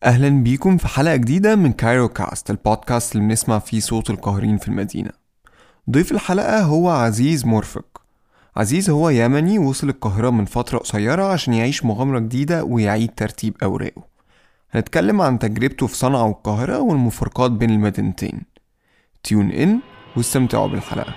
أهلا بيكم في حلقة جديدة من كايرو كاست البودكاست اللي بنسمع فيه صوت القاهرين في المدينة ضيف الحلقة هو عزيز مرفق عزيز هو يمني وصل القاهرة من فترة قصيرة عشان يعيش مغامرة جديدة ويعيد ترتيب أوراقه هنتكلم عن تجربته في صنعاء والقاهرة والمفارقات بين المدينتين تيون إن واستمتعوا بالحلقة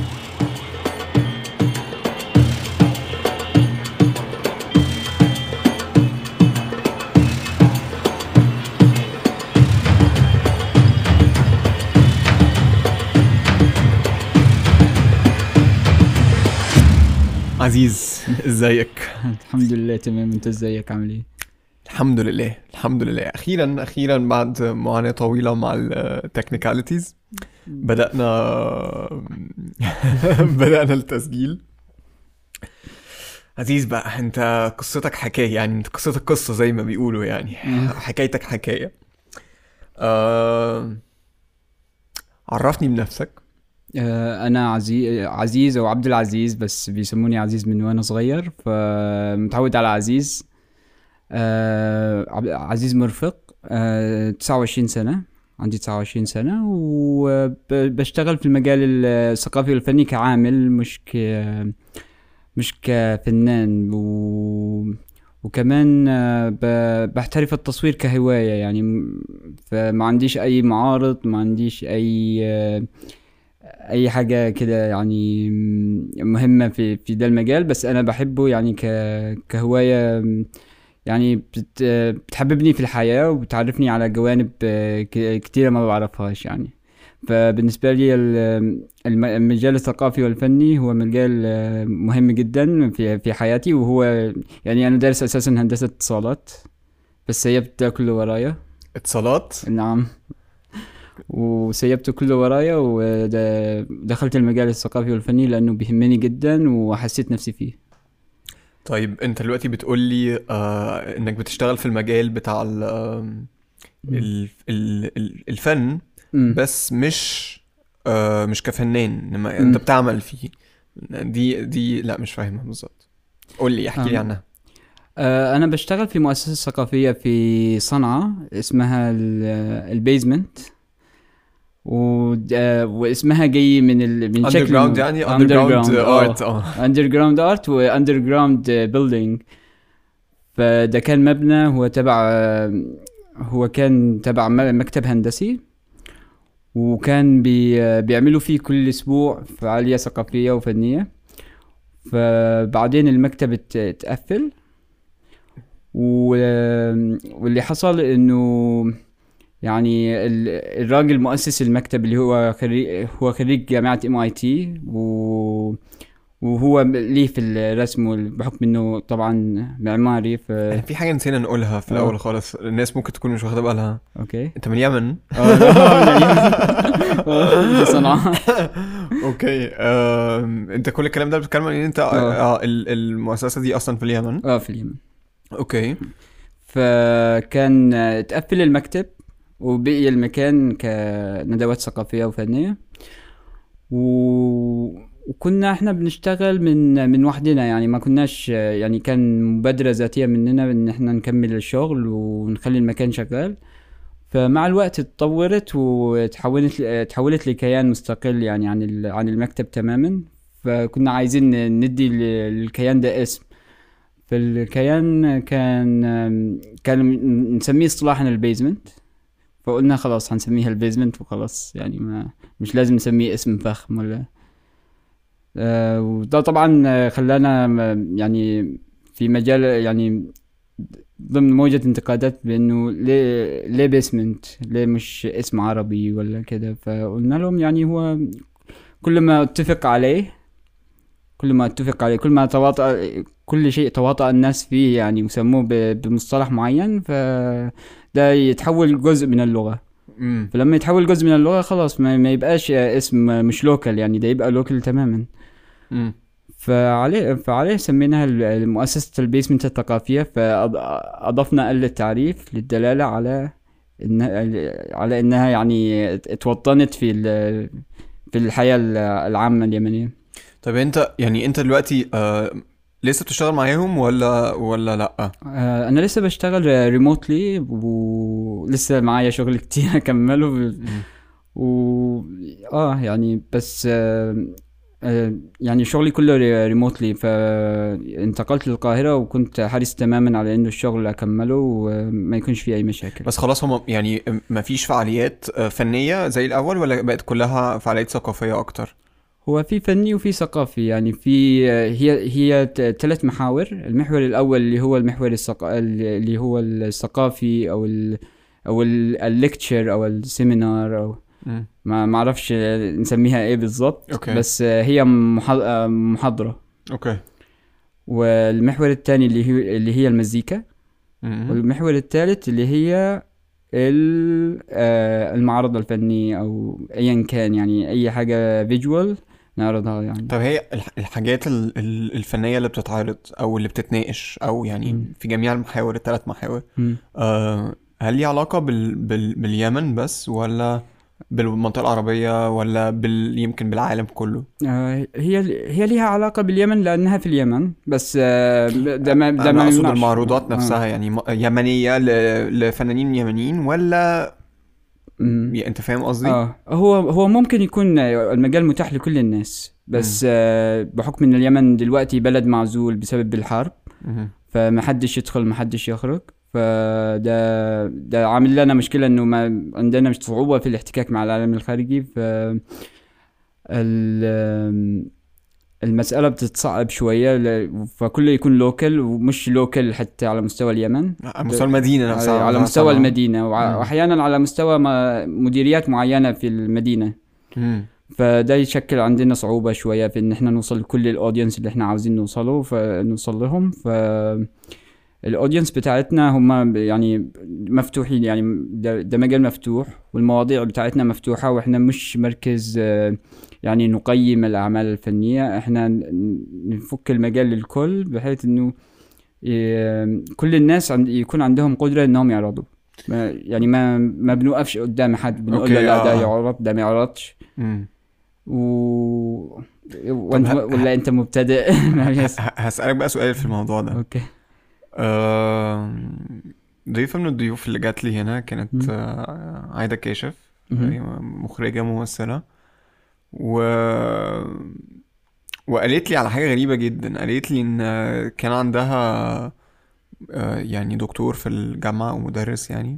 عزيز ازيك الحمد لله تمام انت ازيك عامل ايه الحمد لله الحمد لله اخيرا اخيرا بعد معاناه طويله مع التكنيكاليتيز بدانا بدانا التسجيل عزيز بقى انت قصتك حكايه يعني انت قصتك قصه زي ما بيقولوا يعني حكايتك حكايه آه... عرفني بنفسك آه، انا عزيز عزيز او عبد العزيز بس بيسموني عزيز من وانا صغير فمتعود على عزيز آه، عب- عزيز مرفق آه، 29 سنة عندي 29 سنة وبشتغل في المجال الثقافي والفني كعامل مش ك مش كفنان و... وكمان آه، ب- بحترف التصوير كهواية يعني م- فما عنديش أي معارض ما عنديش أي آه، اي حاجه كده يعني مهمه في في ده المجال بس انا بحبه يعني ك كهوايه يعني بت بتحببني في الحياه وبتعرفني على جوانب ك- كتيره ما بعرفهاش يعني فبالنسبه لي ال- الم- المجال الثقافي والفني هو مجال مهم جدا في في حياتي وهو يعني انا دارس اساسا هندسه اتصالات بس سيبت ده كله ورايا اتصالات نعم وسيبته كله ورايا ودخلت المجال الثقافي والفني لأنه بيهمني جدا وحسيت نفسي فيه طيب انت دلوقتي بتقول لي آه انك بتشتغل في المجال بتاع ال آم، ال ال ال الفن مم. بس مش آه مش كفنان انما مم. انت بتعمل فيه دي دي لا مش فاهمها بالظبط قول لي احكي لي آه. عنها آه، أنا بشتغل في مؤسسة ثقافية في صنعاء اسمها ال- البيزمنت و... آه، واسمها جاي من ال... من شكل underground يعني underground art اه اندر جراوند ارت واندر جراوند بيلدينج فده كان مبنى هو تبع هو كان تبع م- مكتب هندسي وكان بي بيعملوا فيه كل اسبوع فعالية ثقافية وفنية فبعدين المكتب ات- اتقفل و- واللي حصل انه يعني ال- الراجل مؤسس المكتب اللي هو خريج هو خريج جامعة ام اي تي وهو ليه في الرسم وال- بحكم انه طبعا معماري ف يعني في حاجه نسينا نقولها في آه. الاول خالص الناس ممكن تكون مش واخده بالها اوكي انت من اليمن اه لا، في صنعاء اوكي آم، انت كل الكلام ده بتتكلم عن ان انت آه. اه ال- المؤسسه دي اصلا في اليمن اه في اليمن اوكي فكان اتقفل المكتب وبقي المكان كندوات ثقافية وفنية و... وكنا احنا بنشتغل من من وحدنا يعني ما كناش يعني كان مبادرة ذاتية مننا ان احنا نكمل الشغل ونخلي المكان شغال فمع الوقت اتطورت وتحولت تحولت لكيان مستقل يعني عن ال... عن المكتب تماما فكنا عايزين ندي للكيان ده اسم فالكيان كان كان نسميه اصطلاحا البيزمنت فقلنا خلاص هنسميها البيزمنت وخلاص يعني ما مش لازم نسميه اسم فخم ولا آه وده طبعا آه، خلانا م- يعني في مجال يعني ضمن موجة انتقادات بانه ليه ليه بيسمنت ليه مش اسم عربي ولا كده فقلنا لهم يعني هو كل ما اتفق عليه كل ما اتفق عليه كل ما تواطأ كل شيء تواطأ الناس فيه يعني وسموه ب- بمصطلح معين فده يتحول جزء من اللغة امم فلما يتحول جزء من اللغة خلاص ما, ما يبقاش اسم مش لوكال يعني ده يبقى لوكال تماما امم فعليه فعليه سميناها ال- مؤسسة البيسمنت الثقافية فأضفنا ال التعريف للدلالة على إن على إنها يعني اتوطنت في ال- في الحياة العامة اليمنية طيب انت يعني انت دلوقتي آه لسه بتشتغل معاهم ولا ولا لا آه، انا لسه بشتغل ريموتلي ولسه معايا شغل كتير اكمله ب- و اه يعني بس آه آه يعني شغلي كله ريموتلي فانتقلت للقاهرة وكنت حريص تماما على انه الشغل اكمله وما يكونش فيه اي مشاكل بس خلاص هم يعني ما فيش فعاليات آه، فنيه زي الاول ولا بقت كلها فعاليات ثقافيه اكتر هو في فني وفي ثقافي يعني في هي هي ثلاث محاور المحور الاول اللي هو المحور الثق... اللي هو الثقافي او ال او الليكتشر او السيمينار او مم. ما ما اعرفش نسميها ايه بالظبط أوكي. بس هي محا- محاضره اوكي والمحور الثاني اللي هي اللي هي المزيكا مم. والمحور الثالث اللي هي ال- آه، المعرض الفني او ايا كان يعني اي حاجه فيجوال نعرضها يعني طب هي الح- الحاجات ال- ال- الفنيه اللي بتتعرض او اللي بتتناقش او يعني مم. في جميع المحاور الثلاث محاور مم. آه، هل ليها علاقة بال... بال... باليمن بس ولا بالمنطقة العربية ولا بال... يمكن بالعالم كله؟ آه، هي هي ليها علاقة باليمن لأنها في اليمن بس آه، ده ما ده أنا ما أقصد يمنعش. المعروضات آه. نفسها يعني م... يمنية ل... لفنانين يمنيين ولا مم. يا أنت فاهم قصدي؟ اه هو هو ممكن يكون المجال متاح لكل الناس بس آه، بحكم ان اليمن دلوقتي بلد معزول بسبب الحرب مهم. فما حدش يدخل ما حدش يخرج فده ده عامل لنا مشكلة انه ما عندنا مش صعوبة في الاحتكاك مع العالم الخارجي ف ال- المسألة بتتصعب شوية ل- فكله يكون لوكل ومش لوكل حتى على مستوى اليمن على مستوى المدينة على, نفسها على مستوى طبعاً. المدينة وع- مم. وأحيانا على مستوى ما- مديريات معينة في المدينة مم. فده يشكل عندنا صعوبة شوية في ان احنا نوصل لكل الاودينس اللي احنا عاوزين نوصله فنوصل لهم ف الاودينس بتاعتنا هم يعني مفتوحين يعني ده, ده مجال مفتوح والمواضيع بتاعتنا مفتوحة واحنا مش مركز آه، يعني نقيم الاعمال الفنية احنا ن- نفك المجال للكل بحيث انه ي- كل الناس عند يكون عندهم قدرة انهم يعرضوا ما يعني ما ما بنوقفش قدام حد بنقول له أوكي، لا ده آه. يعرض ده ما يعرضش مم. و... وانت ه- ولا انت مبتدئ ما يس- ه- هسألك بقى سؤال في الموضوع ده اوكي آه... ضيفة من الضيوف اللي جات لي هنا كانت مم. آه... عايدة كاشف مهم. هي مخرجة ممثلة و وقالت لي على حاجة غريبة جدا قالت لي ان كان عندها آه، يعني دكتور في الجامعة او مدرس يعني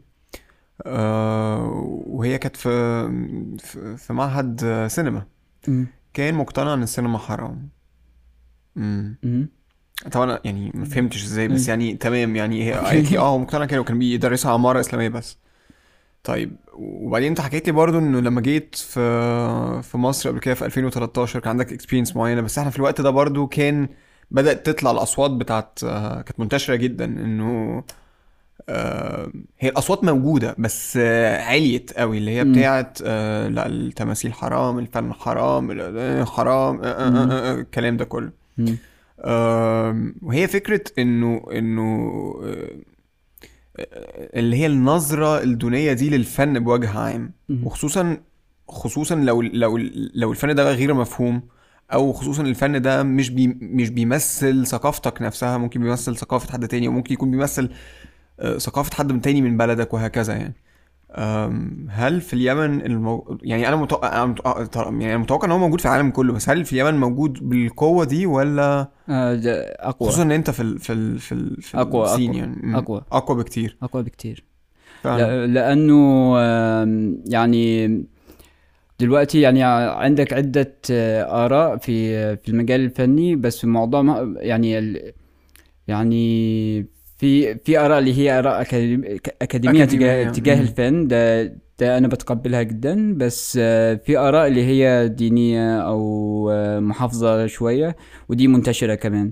آه، وهي كانت في في في معهد آه، سينما مم. كان مقتنع ان السينما حرام امم مم. طبعا يعني ما فهمتش ازاي بس مم. يعني تمام يعني هي قالت لي اه هو مقتنع كده وكان بيدرسها عمارة اسلامية بس طيب وبعدين انت حكيت لي برضو انه لما جيت في في مصر قبل كده في 2013 كان عندك اكسبيرينس معينه بس احنا في الوقت ده برضو كان بدأت تطلع الاصوات بتاعت آه، كانت منتشره جدا انه آه، هي الاصوات موجوده بس آه، عليت قوي اللي هي مم. بتاعت آه، لا التماثيل حرام الفن حرام ال- آه، حرام آه، آه، آه، آه، الكلام ده كله مم. آم، وهي فكرة انه انه آه، اللي هي النظرة الدونية دي للفن بوجه عام مم. وخصوصا خصوصا لو لو لو الفن ده غير مفهوم او خصوصا الفن ده مش بي مش بيمثل ثقافتك نفسها ممكن بيمثل ثقافة حد تاني وممكن يكون بيمثل آه، ثقافة حد من تاني من بلدك وهكذا يعني أم، هل في اليمن المو... يعني انا متوقع أنا متوقع يعني أنا متوقع ان هو موجود في العالم كله بس هل في اليمن موجود بالقوة دي ولا آه، ده اقوى خصوصا ان انت في ال في ال في ال في أقوى- السين أقوى- يعني مم. أقوى. اقوى بكتير اقوى بكتير فعلا لا- لانه آم، يعني دلوقتي يعني عندك عدة آه، آراء في في المجال الفني بس معظمها يعني ال- يعني في في آراء اللي هي آراء أكاديمية, أكاديمية أكاديمية، تجاه, تجاه مم. الفن ده ده أنا بتقبلها جدا بس آه، في آراء اللي هي دينية أو آه، محافظة شوية ودي منتشرة كمان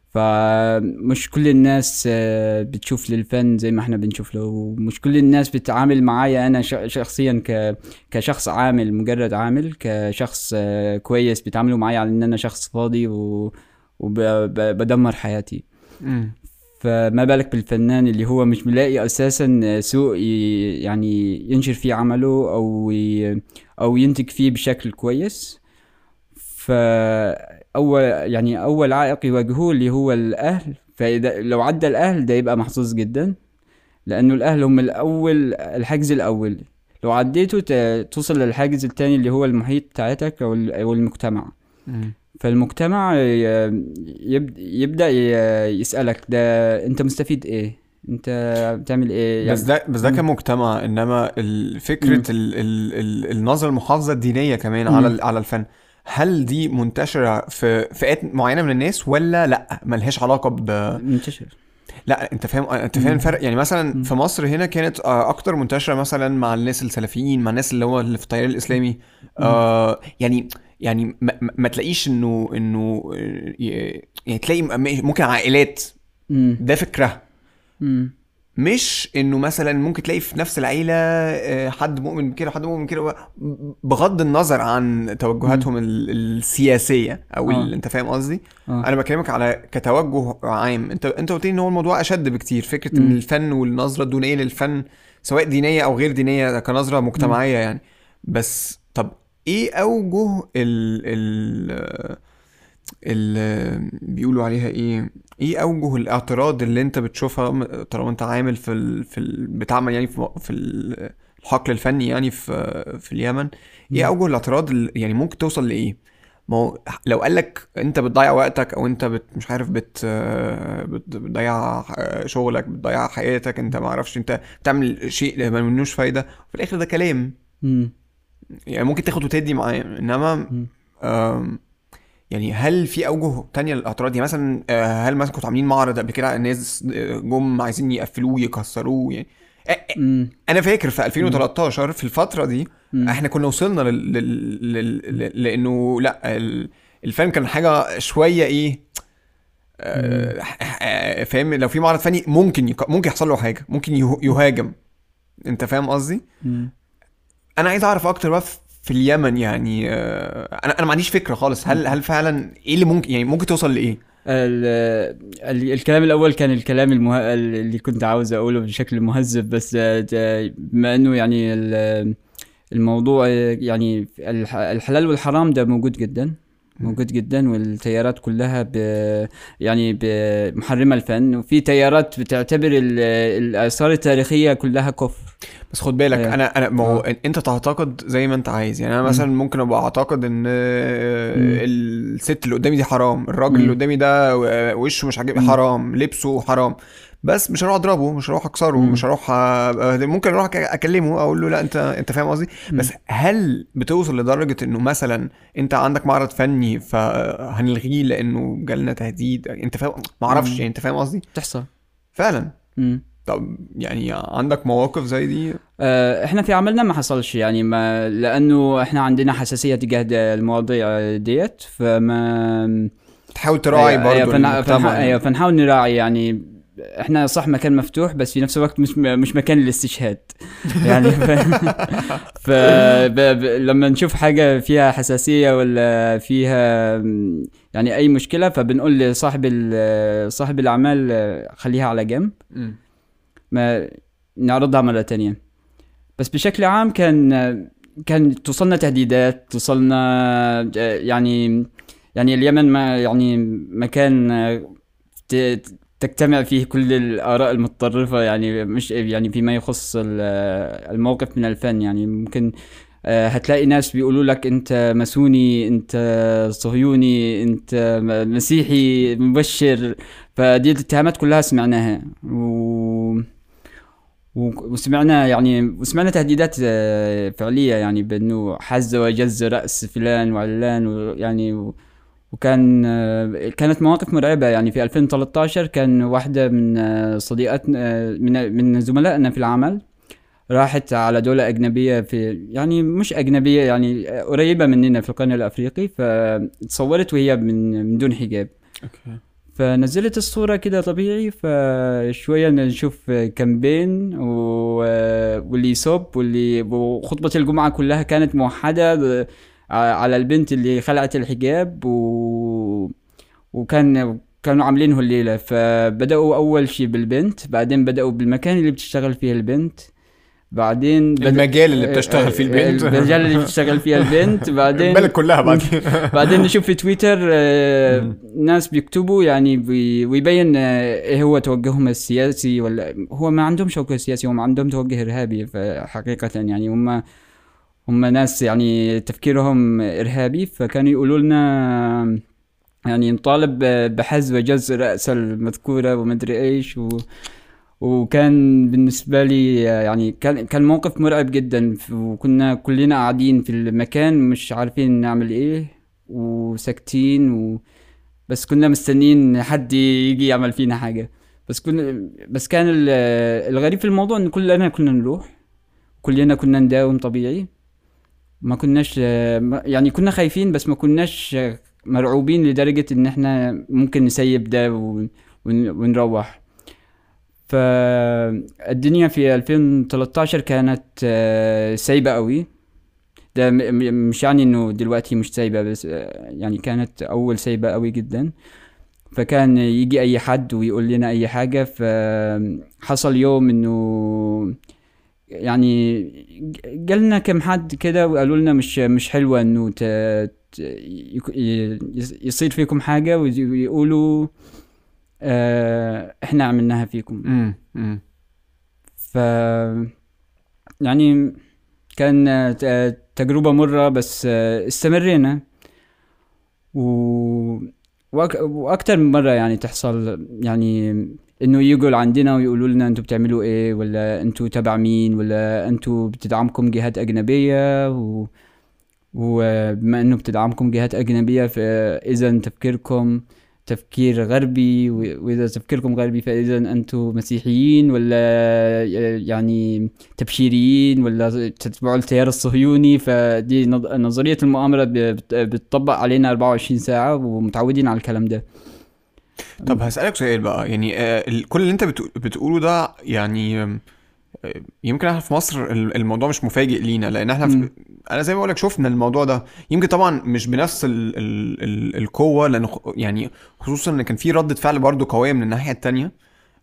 فمش كل الناس آه، بتشوف للفن زي ما احنا بنشوف له ومش كل الناس بتتعامل معايا انا ش- شخصيا ك كشخص عامل مجرد عامل كشخص آه، كويس بيتعاملوا معايا على ان انا شخص فاضي و وبدمر حياتي مم. فما بالك بالفنان اللي هو مش ملاقي اساسا سوق ي- يعني ينشر فيه عمله او ي... او ينتج فيه بشكل كويس فاول يعني اول عائق يواجهوه اللي هو الاهل فاذا لو عدى الاهل ده يبقى محظوظ جدا لانه الاهل هم الاول الحاجز الاول لو عديته ت- توصل للحاجز التاني اللي هو المحيط بتاعتك او ال- أو المجتمع فالمجتمع ي- يب- يبدا ي- يسالك ده انت مستفيد ايه انت بتعمل ايه بس ده بس ده مم. كمجتمع انما ال- فكره مم. ال ال ال النظره المحافظه الدينيه كمان مم. على ال- على الفن هل دي منتشره في فئات معينه من الناس ولا لا ملهاش علاقه ب منتشر لا انت فاهم انت فاهم مم. الفرق يعني مثلا مم. في مصر هنا كانت آه، اكتر منتشره مثلا مع الناس السلفيين مع الناس اللي هو اللي في التيار الاسلامي آه يعني يعني ما, ما- ما تلاقيش انه انه آه، ي- يعني تلاقي م- ممكن عائلات مم. ده فكرها مم. مش انه مثلا ممكن تلاقي في نفس العيله آه، حد مؤمن بكده وحد مؤمن بكده بغض النظر عن توجهاتهم ال- السياسيه او آه. ال- انت فاهم قصدي آه. انا بكلمك على كتوجه عام انت انت قلت لي ان هو الموضوع اشد بكتير فكره ان مم. الفن والنظره الدونيه للفن سواء دينيه او غير دينيه كنظره مجتمعيه يعني بس طب ايه اوجه ال ال ال بيقولوا عليها ايه ايه اوجه الاعتراض اللي انت بتشوفها م- طالما انت عامل في ال في ال بتعمل يعني في في ال- الحقل الفني يعني في في اليمن ايه مم. اوجه الاعتراض اللي يعني ممكن توصل لايه ما هو لو قال لك انت بتضيع وقتك او انت بت مش عارف بت بت- بتضيع شغلك بتضيع حياتك انت ما اعرفش انت بتعمل شيء ما منوش فايده في الاخر ده كلام مم. يعني ممكن تاخد وتدي معاه انما مم. آم، يعني هل في اوجه تانية للاعتراض يعني مثلا آه، هل مثلا كنتوا عاملين معرض قبل كده الناس جم عايزين يقفلوه يكسروه يعني آه، آه، مم. انا فاكر في 2013 في الفتره دي مم. احنا كنا وصلنا لل... لل... لل... لل... لانه لا ال... الفن كان حاجه شويه ايه آه، آه، فاهم لو في معرض فني ممكن يك... ممكن يحصل له حاجه ممكن يه... يهاجم انت فاهم قصدي مم. انا عايز اعرف اكتر بقى في في اليمن يعني آه، انا انا ما عنديش فكره خالص هل هل فعلا ايه اللي ممكن يعني ممكن توصل لايه ال- ال- الكلام الاول كان الكلام المه... اللي كنت عاوز اقوله بشكل مهذب بس آه، ده- بما انه يعني ال- الموضوع آه، يعني الح- الحلال والحرام ده موجود جدا موجود جدا والتيارات كلها ب يعني ب- محرمه الفن وفي تيارات بتعتبر ال- الاثار التاريخيه كلها كفر بس خد بالك آه. انا انا ما هو آه. انت تعتقد زي ما انت عايز يعني انا مثلا ممكن ابقى اعتقد ان آه، مم. الست اللي قدامي دي حرام الراجل مم. اللي قدامي ده آه، وشه مش عاجبني مم. حرام لبسه حرام بس مش هروح اضربه مش هروح اكسره مم. مش هروح آه، ممكن اروح أك- اكلمه اقول له لا انت انت فاهم قصدي مم. بس هل بتوصل لدرجه انه مثلا انت عندك معرض فني فهنلغيه لانه جالنا تهديد انت فاهم ما اعرفش مم. يعني انت فاهم قصدي تحصل فعلا مم. طب يعني عندك مواقف زي دي آه، احنا في عملنا ما حصلش يعني ما لانه احنا عندنا حساسيه تجاه ده- المواضيع ديت فما تحاول تراعي أيوة، أيوة، برضه فنح- المجتمع فنح- يعني. ايوه فنحاول نراعي يعني احنا صح مكان مفتوح بس في نفس الوقت مش مش مكان للاستشهاد يعني ف... ف... ب... ب... لما نشوف حاجه فيها حساسيه ولا فيها م، يعني اي مشكله فبنقول لصاحب ال... صاحب الاعمال آه، خليها على جنب مم. ما نعرضها مرة تانية بس بشكل عام كان كان توصلنا تهديدات توصلنا آه، يعني يعني اليمن ما يعني مكان آه، ت- تجتمع فيه كل الآراء المتطرفة يعني مش يعني فيما يخص ال- الموقف من الفن يعني ممكن آه، هتلاقي ناس بيقولوا لك انت ماسوني انت صهيوني انت م- مسيحي مبشر فدي الاتهامات كلها سمعناها و... و- وسمعنا يعني وسمعنا تهديدات آه، فعلية يعني بأنه حز وجز رأس فلان وعلان ويعني و- وكان آه، كانت مواقف مرعبة يعني في 2013 كان واحدة من آه، صديقاتنا آه، من من زملائنا في العمل راحت على دولة أجنبية في يعني مش أجنبية يعني آه، قريبة مننا في القرن الأفريقي فتصورت وهي من من دون حجاب اوكي فنزلت الصورة كده طبيعي فشوية نشوف كامبين و... واللي يصب واللي وخطبة الجمعة كلها كانت موحدة ب- على البنت اللي خلعت الحجاب و... وكان كانوا عاملينه الليلة فبدأوا أول شي بالبنت بعدين بدأوا بالمكان اللي بتشتغل فيه البنت بعدين بد- المجال اللي بتشتغل فيه البنت المجال اللي بتشتغل فيها البنت بعدين البلد كلها بعدين بعدين نشوف في تويتر آه، مم. ناس بيكتبوا يعني بي- ويبين آه، ايه هو توجههم السياسي ولا هو ما عندهم توجه سياسي هم عندهم توجه ارهابي فحقيقة يعني هم هم ناس يعني تفكيرهم ارهابي فكانوا يقولوا لنا يعني نطالب بحذف وجز رأس المذكورة ومدري ايش و وكان بالنسبة لي يعني كان كان موقف مرعب جدا وكنا كلنا قاعدين في المكان مش عارفين نعمل ايه وساكتين و بس كنا مستنيين حد يجي يعمل فينا حاجة بس كنا بس كان ال- الغريب في الموضوع ان كلنا كنا نروح كلنا كنا نداوم طبيعي ما كناش ما- يعني كنا خايفين بس ما كناش مرعوبين لدرجة ان احنا ممكن نسيب ده ون- ون- ونروح فالدنيا في 2013 كانت آه، سايبة قوي ده م- م- مش يعني انه دلوقتي مش سايبة بس آه، يعني كانت اول سايبة قوي جدا فكان يجي اي حد ويقول لنا اي حاجة فحصل يوم انه يعني ج- جالنا كم حد كده وقالوا لنا مش مش حلوة انه ت... ت... يك- ي- يصير فيكم حاجة وي- ويقولوا آه احنا عملناها فيكم مم. مم. ف يعني كان ت- تجربة مرة بس آه، استمرينا و... وأك... وأكتر من مرة يعني تحصل يعني إنه يجوا عندنا ويقولوا لنا أنتوا بتعملوا إيه ولا أنتوا تبع مين ولا أنتوا بتدعمكم جهات أجنبية و... وبما إنه بتدعمكم جهات أجنبية فإذا تفكيركم تفكير غربي و- وإذا تفكيركم غربي فإذا أنتم مسيحيين ولا يعني تبشيريين ولا تتبعوا التيار الصهيوني فدي نظ- نظرية المؤامرة ب- بت- بتطبق علينا 24 ساعة ومتعودين على الكلام ده طب هسألك سؤال بقى يعني آه، ال- كل اللي انت بتقو- بتقوله ده يعني آم، آه، يمكن احنا في مصر ال- الموضوع مش مفاجئ لينا لان احنا في مم. انا زي ما بقولك شفنا الموضوع ده يمكن طبعا مش بنفس ال ال ال القوة لان خ- يعني خصوصا ان كان في ردة فعل برضو قوية من الناحية التانية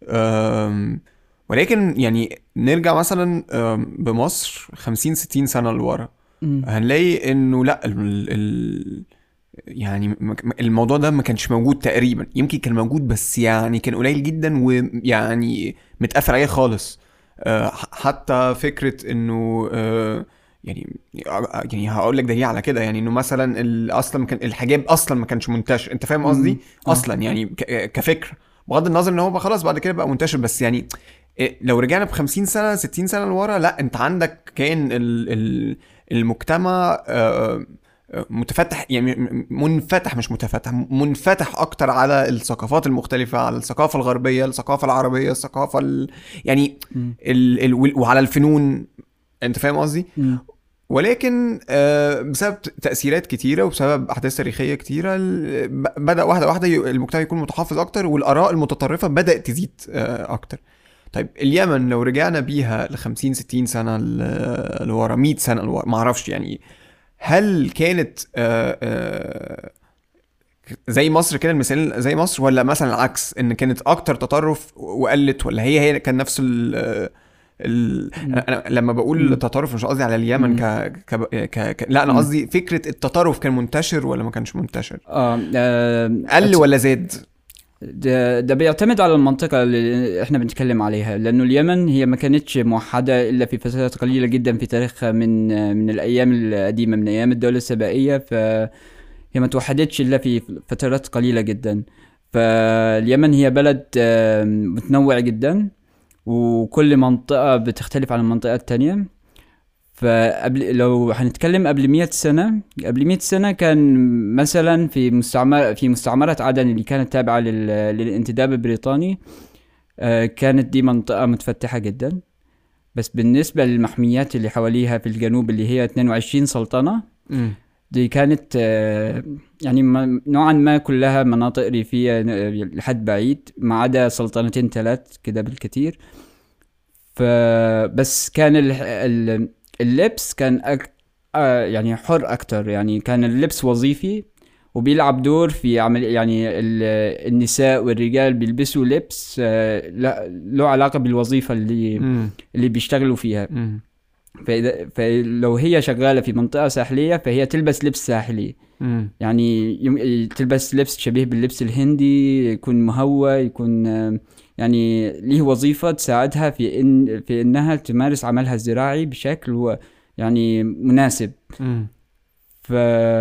آم، ولكن يعني نرجع مثلا آم، بمصر 50 60 سنة لورا هنلاقي انه لا ال ال يعني م- م- الموضوع ده ما كانش موجود تقريبا يمكن كان موجود بس يعني كان قليل جدا ويعني متقفل عليه خالص آه، ح- حتى فكرة انه آه، يعني يعني هقول لك دليل على كده يعني انه مثلا ال- اصلا كان الحجاب اصلا ما كانش منتشر انت فاهم قصدي مم. آه. اصلا يعني ك- كفكر بغض النظر ان هو بقى خلاص بعد كده بقى منتشر بس يعني إيه، لو رجعنا ب 50 سنه 60 سنه لورا لا انت عندك كان ال ال المجتمع آه، آه، متفتح يعني م- منفتح مش متفتح منفتح اكتر على الثقافات المختلفه على الثقافه الغربيه الثقافه العربيه الثقافه ال يعني مم. ال ال وال- وعلى الفنون انت فاهم قصدي مم. ولكن آه، بسبب تأثيرات كتيرة وبسبب أحداث تاريخية كتيرة ال- ب- بدأ واحدة واحدة ي- المجتمع يكون متحفظ أكتر والآراء المتطرفة بدأت تزيد آه، أكتر طيب اليمن لو رجعنا بيها ل 50 60 سنة ل- لورا 100 سنة لورا معرفش يعني هل كانت آه، آه، زي مصر كده المثال زي مصر ولا مثلا العكس ان كانت اكتر تطرف وقلت ولا هي هي كان نفس ال ال انا لما بقول مم. تطرف مش قصدي على اليمن مم. ك... ك... ك... ك... لا انا مم. قصدي فكره التطرف كان منتشر ولا ما كانش منتشر اه آه، قل ولا زاد ده, ده بيعتمد على المنطقة اللي احنا بنتكلم عليها لأنه اليمن هي ما كانتش موحدة إلا في فترات قليلة جدا في تاريخها من من الأيام القديمة من أيام الدولة السبائية فهي ما توحدتش إلا في فترات قليلة جدا فاليمن هي بلد آه، متنوع جدا وكل منطقة بتختلف عن المنطقة التانية فقبل لو هنتكلم قبل 100 سنة قبل 100 سنة كان مثلا في مستعمر في مستعمرة عدن اللي كانت تابعة لل... للانتداب البريطاني آه، كانت دي منطقة متفتحة جدا بس بالنسبة للمحميات اللي حواليها في الجنوب اللي هي 22 سلطنة مم. دي كانت آه، يعني م- نوعا ما كلها مناطق ريفية آه، لحد بعيد ما عدا سلطنتين ثلاث كده بالكثير فبس كان ال- ال- اللبس كان أك... آه، يعني حر أكتر يعني كان اللبس وظيفي وبيلعب دور في عمل يعني ال- النساء والرجال بيلبسوا لبس آه، لا- له علاقة بالوظيفة اللي مم. اللي بيشتغلوا فيها مم. فإذا فلو هي شغالة في منطقة ساحلية فهي تلبس لبس ساحلي مم. يعني يم- تلبس لبس شبيه باللبس الهندي يكون مهوى يكون آه، يعني ليه وظيفة تساعدها في إن في إنها تمارس عملها الزراعي بشكل هو يعني مناسب مم. ف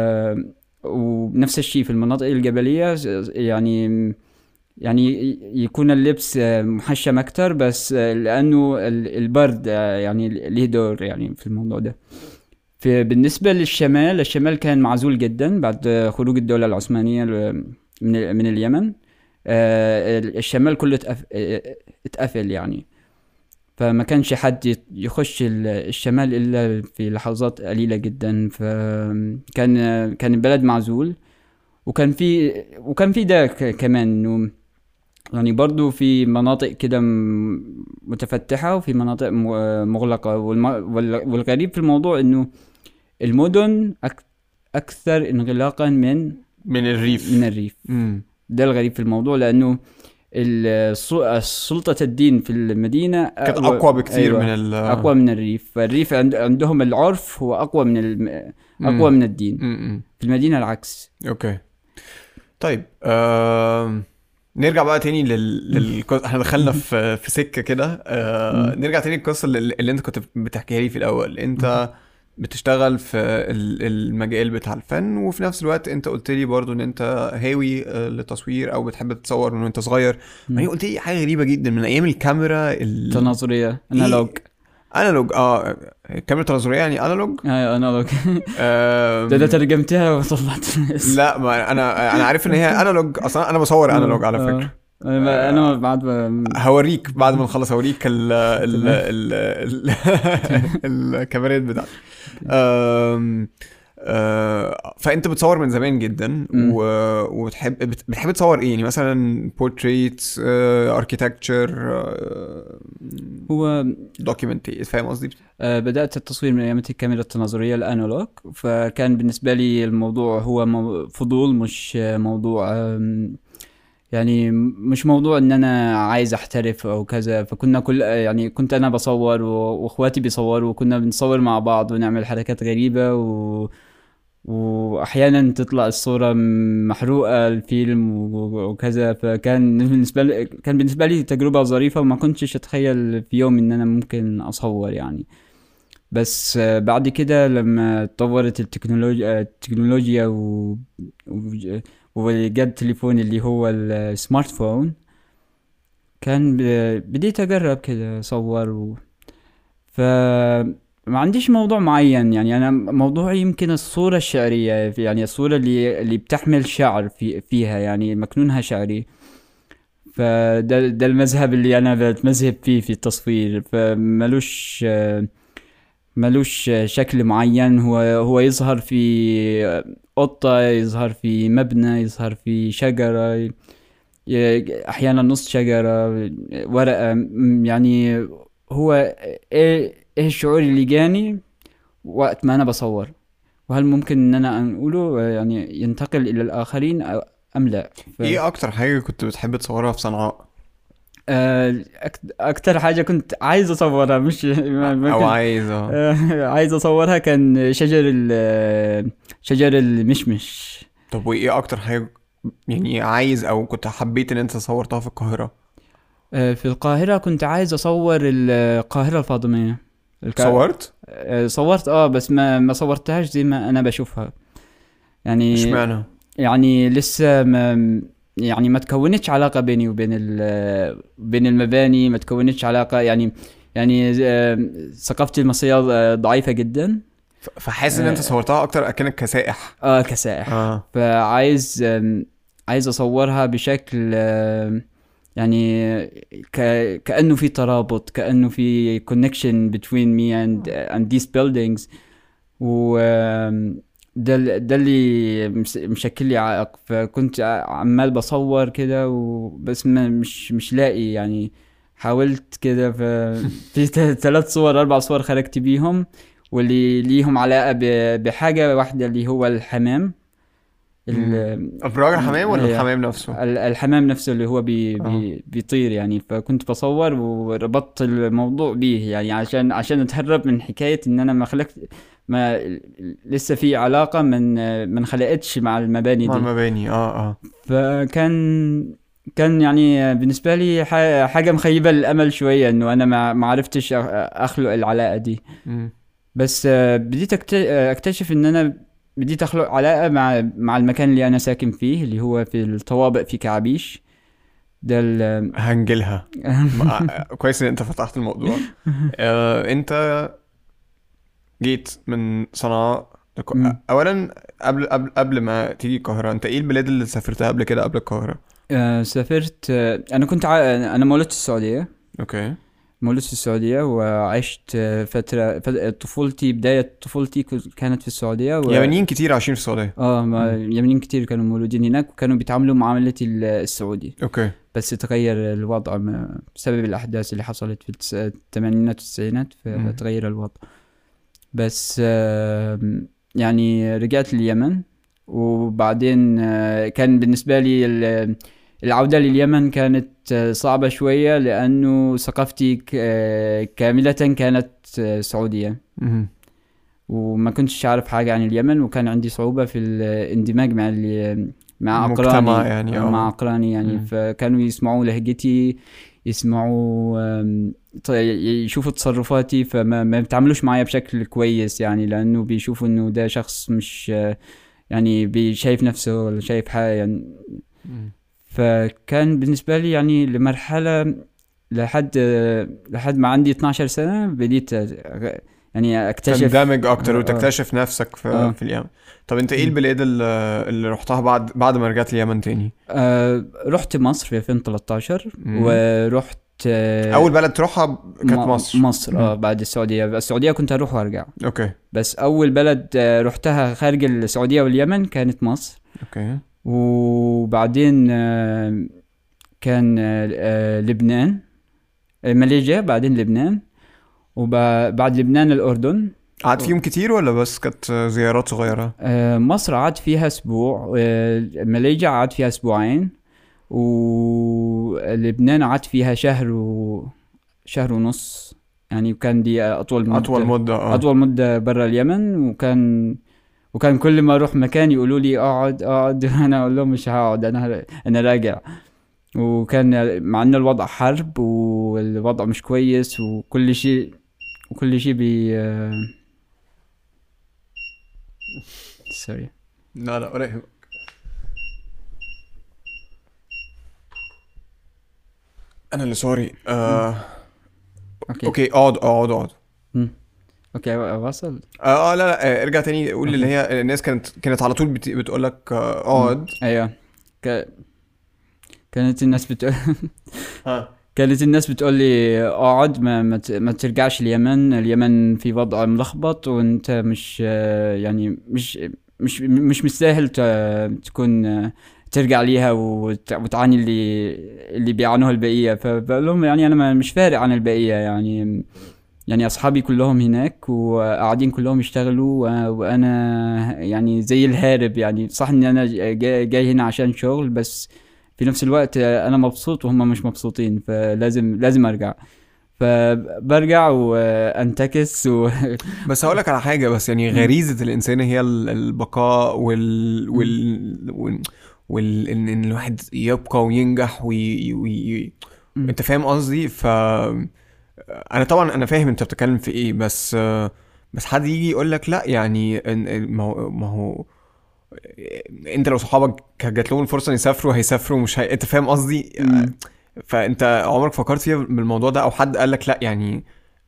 ونفس الشيء في المناطق الجبلية يعني يعني يكون اللبس محشم أكتر بس لأنه ال- البرد يعني ليه دور يعني في الموضوع ده في بالنسبة للشمال الشمال كان معزول جدا بعد خروج الدولة العثمانية ل- من من اليمن آه، الشمال كله اتقف- اتقفل يعني فما كانش حد يت- يخش ال- الشمال إلا في لحظات قليلة جدا فكان كان البلد معزول وكان في وكان في ده ك- كمان انه يعني برضو في مناطق كده م- متفتحة وفي مناطق م- مغلقة والم- وال- والغريب في الموضوع انه المدن أك- أكثر انغلاقا من من الريف من الريف مم. ده الغريب في الموضوع لأنه السو- سلطة الدين في المدينة كانت أقوى- اقوى بكتير أيوة. من ال اقوى من الريف فالريف عند عندهم العرف هو اقوى من الم... مم. اقوى من الدين مم. مم. في المدينه العكس اوكي طيب آم، نرجع بقى تاني لل, لل... احنا دخلنا في في سكه كده آه... مم. نرجع تاني للقصه اللي, اللي انت كنت بتحكيها لي في الاول انت بتشتغل في ال- المجال بتاع الفن وفي نفس الوقت انت قلت لي برضو ان انت هاوي آه، للتصوير او بتحب تصور من وانت صغير بعدين قلت لي حاجه غريبه جدا من ايام الكاميرا ال... تناظريه انالوج انالوج اه كاميرا تناظريه يعني انالوج ايوه انالوج آم، ده ده ترجمتها وطلعت لا ما انا انا عارف ان هي انالوج اصلا انا بصور انالوج على فكره آه. انا انا بعد ب- هوريك بعد ما نخلص هوريك ال ال ال ال الكاميرات بتاعتي أم، أه، فانت بتصور من زمان جدا مم. و- وبتحب بت- بتحب تصور ايه يعني مثلا بورتريت اركيتكتشر هو دوكيومنتي فاهم قصدي آه، بدأت التصوير من أيام الكاميرا التناظرية الأنالوج فكان بالنسبة لي الموضوع هو مو- فضول مش آه، موضوع آم، يعني مش موضوع ان انا عايز احترف او كذا فكنا كل يعني كنت انا بصور و- واخواتي بيصوروا وكنا بنصور مع بعض ونعمل حركات غريبة و... واحيانا تطلع الصورة محروقة الفيلم و- وكذا فكان بالنسبة لي كان بالنسبة لي تجربة ظريفة وما كنتش اتخيل في يوم ان انا ممكن اصور يعني بس آه، بعد كده لما اتطورت التكنولوجيا التكنولوجيا و... و... وجا التليفون اللي هو السمارت فون كان ب... بديت اجرب كده اصور و... ف ما عنديش موضوع معين يعني انا موضوعي يمكن الصورة الشعرية يعني الصورة اللي اللي بتحمل شعر في فيها يعني مكنونها شعري فده ده المذهب اللي انا بتمذهب فيه في التصوير فملوش آه، ملوش شكل معين هو هو يظهر في قطة يظهر في مبنى يظهر في شجرة ي- أحيانا نص شجرة ورقة م- يعني هو إيه إيه الشعور اللي جاني وقت ما أنا بصور وهل ممكن إن أنا أقوله يعني ينتقل إلى الآخرين أو- أم لا ف... ايه اكتر حاجه كنت بتحب تصورها في صنعاء آه، أك- أكتر حاجة كنت عايز أصورها مش ما ما او كنت- عايز اه آه، عايز اصورها كان شجر ال شجر المشمش طب وايه اكتر حاجه يعني عايز او كنت حبيت ان انت صورتها في القاهره آه، في القاهرة كنت عايز اصور القاهرة الفاطمية الك- صورت آه، صورت اه بس ما ما صورتهاش زي ما انا بشوفها يعني اشمعنى يعني لسه ما يعني ما تكونتش علاقة بيني وبين ال بين المباني ما تكونتش علاقة يعني يعني آه، ثقافتي المصرية آه، ضعيفة جدا ف- فحاسس ان انت آه. صورتها اكتر اكنك كسائح اه كسائح اه فعايز أم، عايز اصورها بشكل أم، يعني ك... كانه في ترابط كانه في connection between me and and these buildings و أم، ده ال- ده اللي مس- مشكل لي عائق فكنت ع- عمال بصور كده وبس ما مش مش لاقي يعني حاولت كده ف في ثلاث صور اربع صور خرجت بيهم واللي ليهم علاقة ب- بحاجة واحدة اللي هو الحمام ال- ابراج الحمام ولا هي- الحمام نفسه ال- الحمام نفسه اللي هو بي آه. بي بيطير يعني فكنت بصور وربطت الموضوع بيه يعني عشان عشان اتهرب من حكاية ان انا ما خلقت ما لسه في علاقة من ما انخلقتش مع المباني مع دي المباني اه اه فكان كان يعني بالنسبة لي ح- حاجة مخيبة للأمل شوية إنه أنا ما ما عرفتش أ- أخلق العلاقة دي مم. بس آه، بديت أكت- أكتشف إن أنا بديت أخلق علاقة مع مع المكان اللي أنا ساكن فيه اللي هو في الطوابق في كعبيش ده ال هنجلها ما- كويس ان انت فتحت الموضوع آه، انت جيت من صنعاء لك- مم. اولا قبل قبل قبل ما تيجي القاهره انت ايه البلاد اللي سافرتها قبل كده قبل القاهره آه، سافرت آه، أنا كنت ع... أنا مولود في السعودية اوكي مولود في السعودية وعشت آه، فترة فت- طفولتي بداية طفولتي كنت- كانت في السعودية و... يمنيين كتير عايشين في السعوديه اه ما يمنيين كتير كانوا مولودين هناك وكانوا بيتعاملوا معاملة ال- السعودي اوكي بس تغير الوضع ما- بسبب الأحداث اللي حصلت في التس- الثمانينات والتسعينات مم. فتغير الوضع بس آم، يعني رجعت اليمن وبعدين آه، كان بالنسبة لي ال- العودة لليمن كانت آه، صعبة شوية لأنه ثقافتي ك- آه، كاملة كانت آه، سعودية مهم. وما كنتش عارف حاجة عن اليمن وكان عندي صعوبة في الاندماج مع ال- مع المجتمع أقراني يعني، آه. مع أقراني يعني مم. فكانوا يسمعوا لهجتي يسمعوا آم، ط- يشوفوا تصرفاتي فما ما بيتعاملوش معايا بشكل كويس يعني لأنه بيشوفوا إنه ده شخص مش آه، يعني بي- شايف نفسه ولا شايف حاجة يعني مم. فكان بالنسبة لي يعني لمرحلة لحد لحد ما عندي 12 سنة بديت أغ- يعني أكتشف تندمج اكتر آه، آه. وتكتشف نفسك في آه. في اليمن طب انت ايه مم. البلاد اللي, اللي رحتها بعد بعد ما رجعت اليمن تاني آه رحت مصر في 2013 مم. ورحت آه اول بلد تروحها كانت م- مصر مصر اه مم. بعد السعودية السعودية كنت أروح وأرجع اوكي بس أول بلد آه رحتها خارج السعودية واليمن كانت مصر اوكي وبعدين آه كان آه آه لبنان آه ماليزيا بعدين لبنان وبعد لبنان الأردن قعدت فيهم كتير ولا بس كانت زيارات صغيره آه، مصر قعدت فيها اسبوع آه، ماليزيا قعدت فيها اسبوعين ولبنان قعدت فيها شهر و شهر ونص يعني كان دي اطول مده اطول مده اه اطول مده برا اليمن وكان وكان كل ما اروح مكان يقولوا لي اقعد اقعد انا اقول لهم مش هقعد انا انا راجع وكان مع ان الوضع حرب والوضع مش كويس وكل شيء وكل شيء بي سوري لا لا ولا يهمك انا اللي سوري آه... اوكي اوكي اقعد اقعد اقعد اوكي واصل اه, آه لا لا آه، ارجع تاني قول اللي هي الناس كانت كانت على طول بت... بتقول لك آه، اقعد ايوه ك... كانت الناس بتقول ها كانت الناس بتقول لي اقعد ما ما, ت... ما ترجعش اليمن اليمن في وضع ملخبط وانت مش آه، يعني مش مش مش مستاهل ت... تكون آه، ترجع ليها وت... وتعاني اللي اللي بيعانوها البقية فبقول لهم يعني انا ما- مش فارق عن البقية يعني يعني اصحابي كلهم هناك وقاعدين كلهم يشتغلوا و- وانا يعني زي الهارب يعني صح ان انا جاي, جاي هنا عشان شغل بس في نفس الوقت انا مبسوط وهم مش مبسوطين فلازم لازم ارجع فبرجع وانتكس و... بس هقول لك على حاجه بس يعني غريزه الانسان هي ال- البقاء وال وال وال, وال... ان إن الواحد يبقى وينجح وي... وي... مم. انت فاهم قصدي ف انا طبعا انا فاهم انت بتتكلم في ايه بس بس حد يجي يقول لك لا يعني إن- ما هو ما هو انت لو صحابك كانت جات لهم الفرصه ان يسافروا هيسافروا مش هي... انت فاهم قصدي مم. فانت عمرك فكرت فيها بالموضوع ده او حد قال لك لا يعني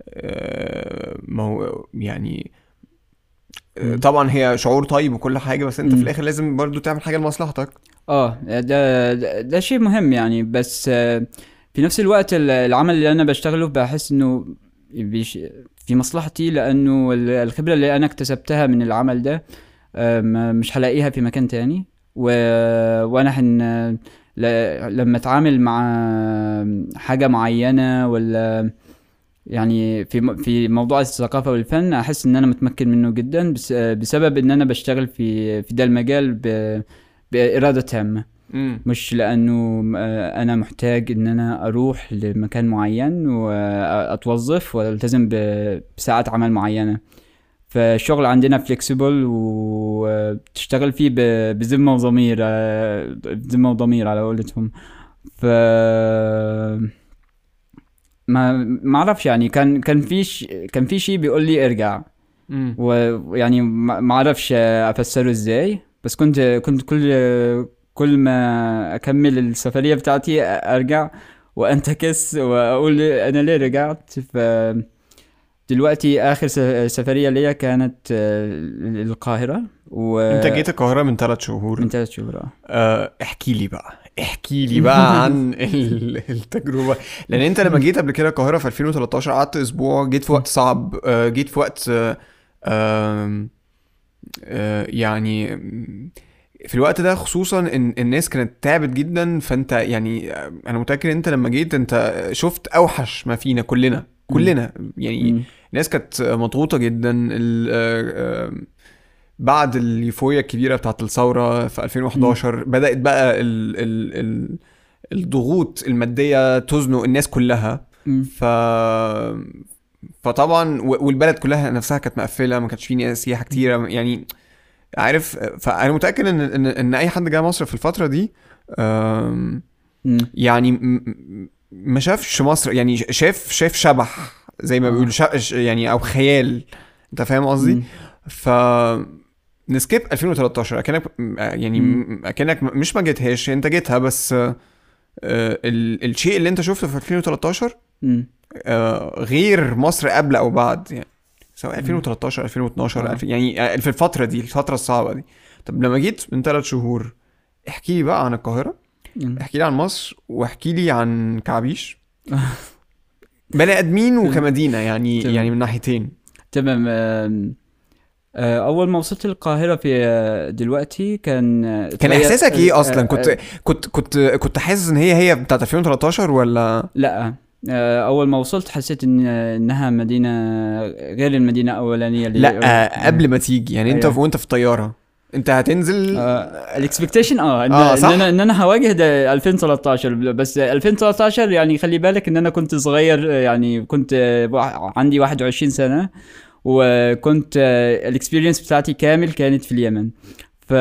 آه، ما هو يعني آه، مم. طبعا هي شعور طيب وكل حاجه بس انت مم. في الاخر لازم برضو تعمل حاجه لمصلحتك اه ده ده, ده شيء مهم يعني بس آه، في نفس الوقت ال- العمل اللي انا بشتغله بحس انه بيش في مصلحتي لانه ال- الخبرة اللي انا اكتسبتها من العمل ده آه، ما- مش هلاقيها في مكان تاني و... وانا حن... ل... لما اتعامل مع حاجة معينة ولا يعني في م- في موضوع الثقافة والفن احس ان انا متمكن منه جدا بس... بسبب ان انا بشتغل في في ده المجال ب... بإرادة تامة مم. مش لأنه آه، أنا محتاج إن أنا أروح لمكان معين وأتوظف والتزم ب- بساعات عمل معينة فالشغل عندنا فليكسيبل وتشتغل فيه ب- بذمة وضمير آه، بذمة وضمير على قولتهم ف ما ما اعرفش يعني كان كان في ش... كان في شيء بيقول لي ارجع مم. ويعني ما ما اعرفش افسره ازاي بس كنت كنت كل كل ما اكمل السفريه بتاعتي ارجع وانتكس واقول انا ليه رجعت ف دلوقتي اخر س- سفريه ليا كانت آه، القاهره و انت جيت القاهره من ثلاث شهور من ثلاث شهور آه. آه، احكي لي بقى احكي لي بقى عن ال- التجربه لان انت لما جيت قبل كده القاهره في 2013 قعدت اسبوع جيت في وقت صعب آه، جيت في وقت آه، آم، آه، يعني في الوقت ده خصوصا ان الناس كانت تعبت جدا فانت يعني آه، انا متاكد ان انت لما جيت انت شفت اوحش ما فينا كلنا كلنا يعني مم. الناس كانت مضغوطه جدا ال- آه، آه، بعد اليوفوريا الكبيره بتاعت الثوره في 2011 بدات بقى ال ال ال الضغوط الماديه تزنق الناس كلها مم. ف فطبعا و- والبلد كلها نفسها كانت مقفله ما كانش فيه سياحه كتيره يعني عارف فانا متاكد ان ان, إن اي حد جاي مصر في الفتره دي آم، مم. يعني م- م- ما شافش مصر يعني شاف شاف شبح زي ما آه. بيقولوا شا- ش- يعني او خيال انت فاهم قصدي؟ مم. ف نسكيب 2013 اكنك يعني مم. اكنك مش ما جيتهاش انت جيتها بس آه، ال- الشيء اللي انت شفته في 2013 مم. آه، غير مصر قبل او بعد يعني سواء 2013 2012 آه. 2000 يعني آه، في الفتره دي الفتره الصعبه دي طب لما جيت من ثلاث شهور احكي لي بقى عن القاهره مم. احكي لي عن مصر واحكي لي عن كعبيش بني ادمين وكمدينه يعني تمام. يعني من ناحيتين تمام آم، آه، اول ما وصلت القاهره في آه، دلوقتي كان آه، كان تغير- احساسك ايه آه، اصلا آه، كنت كنت كنت كنت حاسس ان هي هي بتاعت 2013 ولا لا آه، اول ما وصلت حسيت ان انها مدينه غير المدينه الاولانيه اللي لا قبل ما تيجي يعني انت أيوة. وانت في الطياره انت هتنزل الاكسبكتيشن اه ان, آه، إن صح. انا ان انا هواجه ده 2013 بس 2013 يعني خلي بالك ان انا كنت صغير آه، يعني كنت آه، وا- عندي 21 سنه وكنت الاكسبيرينس بتاعتي كامل كانت في اليمن ف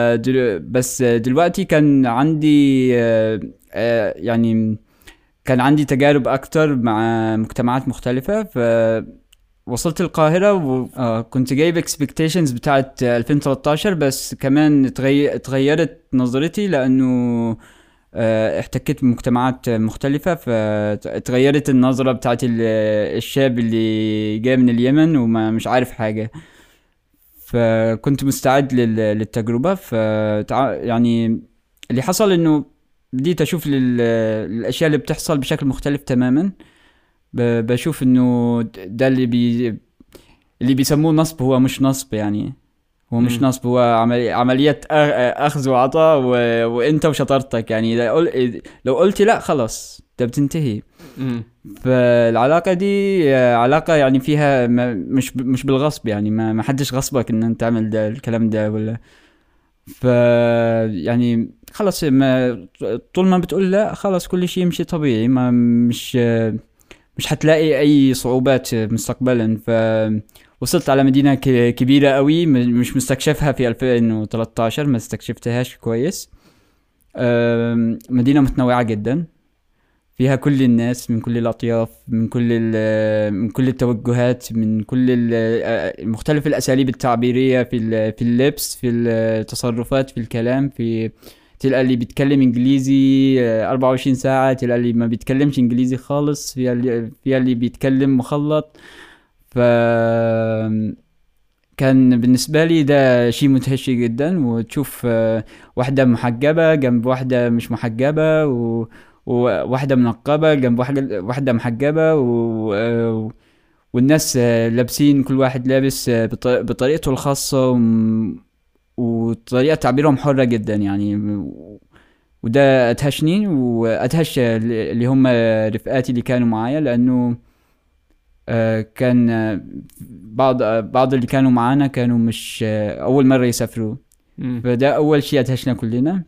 بس دلوقتي كان عندي آه، آه، يعني كان عندي تجارب اكتر مع مجتمعات مختلفة ف وصلت القاهرة وكنت جايب اكسبكتيشنز بتاعت 2013 بس كمان تغي... تغيرت نظرتي لأنه آه، احتكيت بمجتمعات مختلفة فتغيرت النظرة بتاعت ال- الشاب اللي جاي من اليمن وما مش عارف حاجة فكنت مستعد لل... للتجربة ف يعني اللي حصل انه بديت اشوف لل... الاشياء اللي بتحصل بشكل مختلف تماما ب... بشوف انه ده اللي بي اللي بيسموه نصب هو مش نصب يعني هو مش مم. نصب هو عملي... عملية أ- أخذ وعطاء و... وأنت وشطارتك يعني لو, قل... لو قلت لا خلاص ده بتنتهي مم. فالعلاقة دي آه، علاقة يعني فيها ما مش مش بالغصب يعني ما ما حدش غصبك ان انت تعمل ده الكلام ده ولا ف يعني خلاص ما طول ما بتقول لا خلاص كل شيء يمشي طبيعي ما مش آه، مش هتلاقي اي صعوبات مستقبلا ف وصلت على مدينة ك- كبيرة قوي م- مش مستكشفها في 2013 ما استكشفتهاش كويس آم، مدينة متنوعة جدا فيها كل الناس من كل الأطياف من كل ال- من كل التوجهات من كل ال- مختلف الأساليب التعبيرية في ال- في اللبس في التصرفات في الكلام في تلقى اللي بيتكلم انجليزي آه، 24 ساعة تلقى اللي ما بيتكلمش انجليزي خالص فيها اللي فيها اللي بيتكلم مخلط ف كان بالنسبة لي ده شيء مدهش جدا وتشوف آه، واحدة محجبة جنب واحدة مش محجبة و... وواحدة منقبة جنب واحدة واحدة محجبة و... آه، والناس آه، لابسين كل واحد لابس آه، بط... بطريقته الخاصة وم... وطريقة تعبيرهم حرة جدا يعني و- وده أدهشني وأدهش اللي هم رفقاتي اللي كانوا معايا لأنه آه، كان آه، بعض آه، بعض اللي كانوا معانا كانوا مش آه، أول مرة يسافروا مم. فده اول شيء ادهشنا كلنا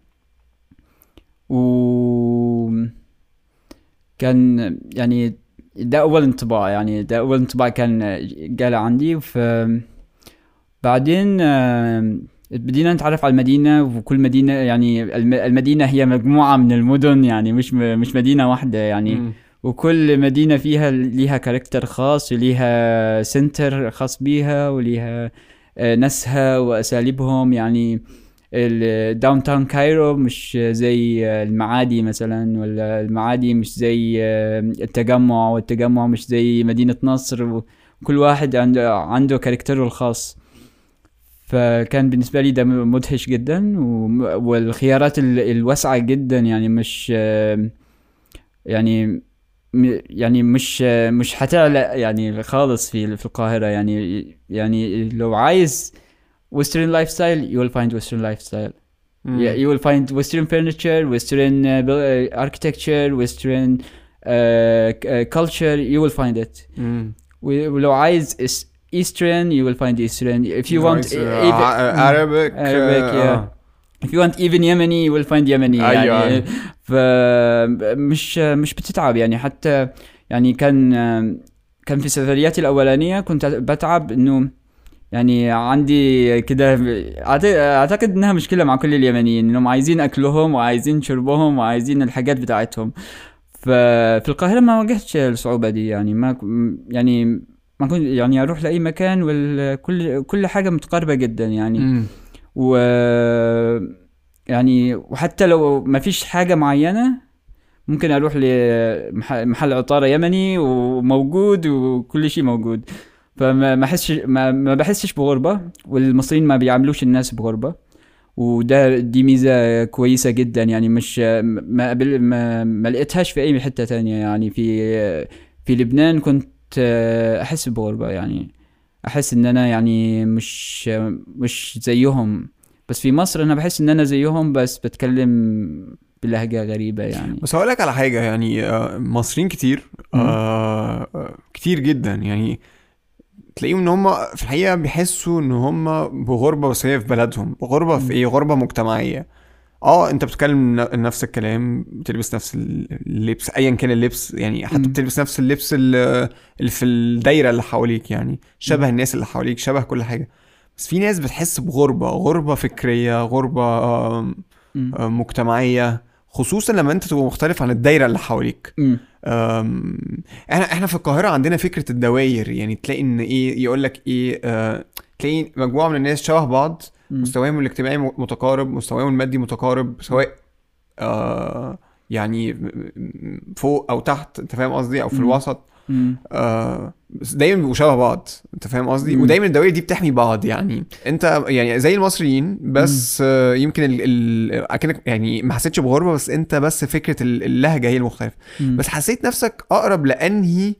و كان يعني ده اول انطباع يعني ده اول انطباع كان قال عندي ف بعدين آه، بدينا نتعرف على المدينة وكل مدينة يعني الم- المدينة هي مجموعة من المدن يعني مش م- مش مدينة واحدة يعني مم. وكل مدينة فيها ليها كاركتر خاص وليها سنتر خاص بيها وليها آه، ناسها وأساليبهم يعني الداون تاون كايرو مش زي آه، المعادي مثلا ولا المعادي مش زي آه، التجمع والتجمع مش زي مدينة نصر وكل واحد عنده عنده كاركتره الخاص فكان بالنسبة لي ده مدهش جدا وم- والخيارات ال- الواسعة جدا يعني مش آه، يعني م- يعني مش مش هتعلق يعني خالص في في القاهرة يعني يعني لو عايز western lifestyle you will find western lifestyle مم. yeah, you will find western furniture western uh, buil- uh, architecture western uh, c- uh, culture you will find it مم. و- ولو عايز is- eastern you will find eastern if you want Nice. e- Uh, even- uh, Arabic Arabic, uh, yeah. if you want even Yemeni you will find Yemeni أيوة، يعني أيوة. فمش مش بتتعب يعني حتى يعني كان كان في سفرياتي الأولانية كنت بتعب إنه يعني عندي كده أعت- أعتقد إنها مشكلة مع كل اليمنيين إنهم عايزين أكلهم وعايزين شربهم وعايزين الحاجات بتاعتهم ففي القاهرة ما واجهتش الصعوبة دي يعني ما ك- يعني ما كنت يعني أروح لأي مكان والكل كل حاجة متقاربة جدا يعني مم. و يعني وحتى لو ما فيش حاجة معينة ممكن اروح لمحل عطارة يمني وموجود وكل شيء موجود فما ما احسش ما, ما بحسش بغربة والمصريين ما بيعاملوش الناس بغربة وده دي ميزة كويسة جدا يعني مش ما قبل ما, ما لقيتهاش في اي حتة تانية يعني في في لبنان كنت احس بغربة يعني احس ان انا يعني مش مش زيهم بس في مصر انا بحس ان انا زيهم بس بتكلم بلهجة غريبة يعني بس هقول لك على حاجة يعني آه، مصريين كتير مم. آه آه، كتير جدا يعني تلاقيهم ان هم في الحقيقة بيحسوا ان هم بغربة بس هي في بلدهم بغربة في مم. ايه غربة مجتمعية اه انت بتتكلم ن- نفس الكلام بتلبس نفس اللبس ايا كان اللبس يعني حتى مم. بتلبس نفس اللبس ال- اللي في الدايرة اللي حواليك يعني شبه مم. الناس اللي حواليك شبه كل حاجة بس في ناس بتحس بغربة غربة فكرية غربة آم، مم. آم، مجتمعية خصوصا لما انت تبقى مختلف عن الدايرة اللي حواليك مم. أم، احنا احنا في القاهره عندنا فكره الدواير يعني تلاقي ان ايه يقول لك ايه آه تلاقي مجموعه من الناس شبه بعض مم. مستواهم الاجتماعي م- متقارب مستواهم المادي متقارب سواء آه يعني م- م- فوق او تحت انت فاهم قصدي او في مم. الوسط مم. آه بس دايما بيبقوا شبه بعض انت فاهم قصدي مم. ودايما الدوائر دي بتحمي بعض يعني انت يعني زي المصريين بس آه يمكن ال ال اكنك يعني ما حسيتش بغربه بس انت بس فكره ال- اللهجه هي المختلفه مم. بس حسيت نفسك اقرب لانهي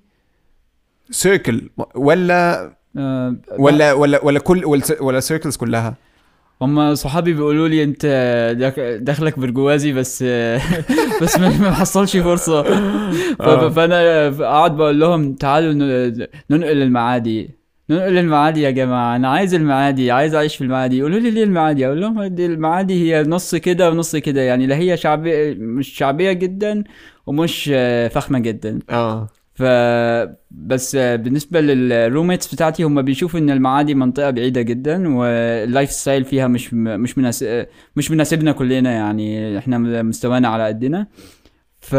سيركل ولا آه، ولا ولا ولا كل ولا ولا سيركلز كلها هم صحابي بيقولوا لي انت داخ- دخلك برجوازي بس بس ما ما حصلش فرصه ف- آه. فانا قاعد بقول لهم تعالوا ن- ننقل المعادي ننقل المعادي يا جماعه انا عايز المعادي عايز اعيش في المعادي يقولوا لي ليه المعادي اقول لهم دي المعادي هي نص كده ونص كده يعني لا هي شعبيه مش شعبيه جدا ومش آه، فخمه جدا اه ف بس بالنسبه للروميتس بتاعتي هم بيشوفوا ان المعادي منطقه بعيده جدا واللايف ستايل فيها مش مش مناسب مش مناسبنا كلنا يعني احنا مستوانا على قدنا ف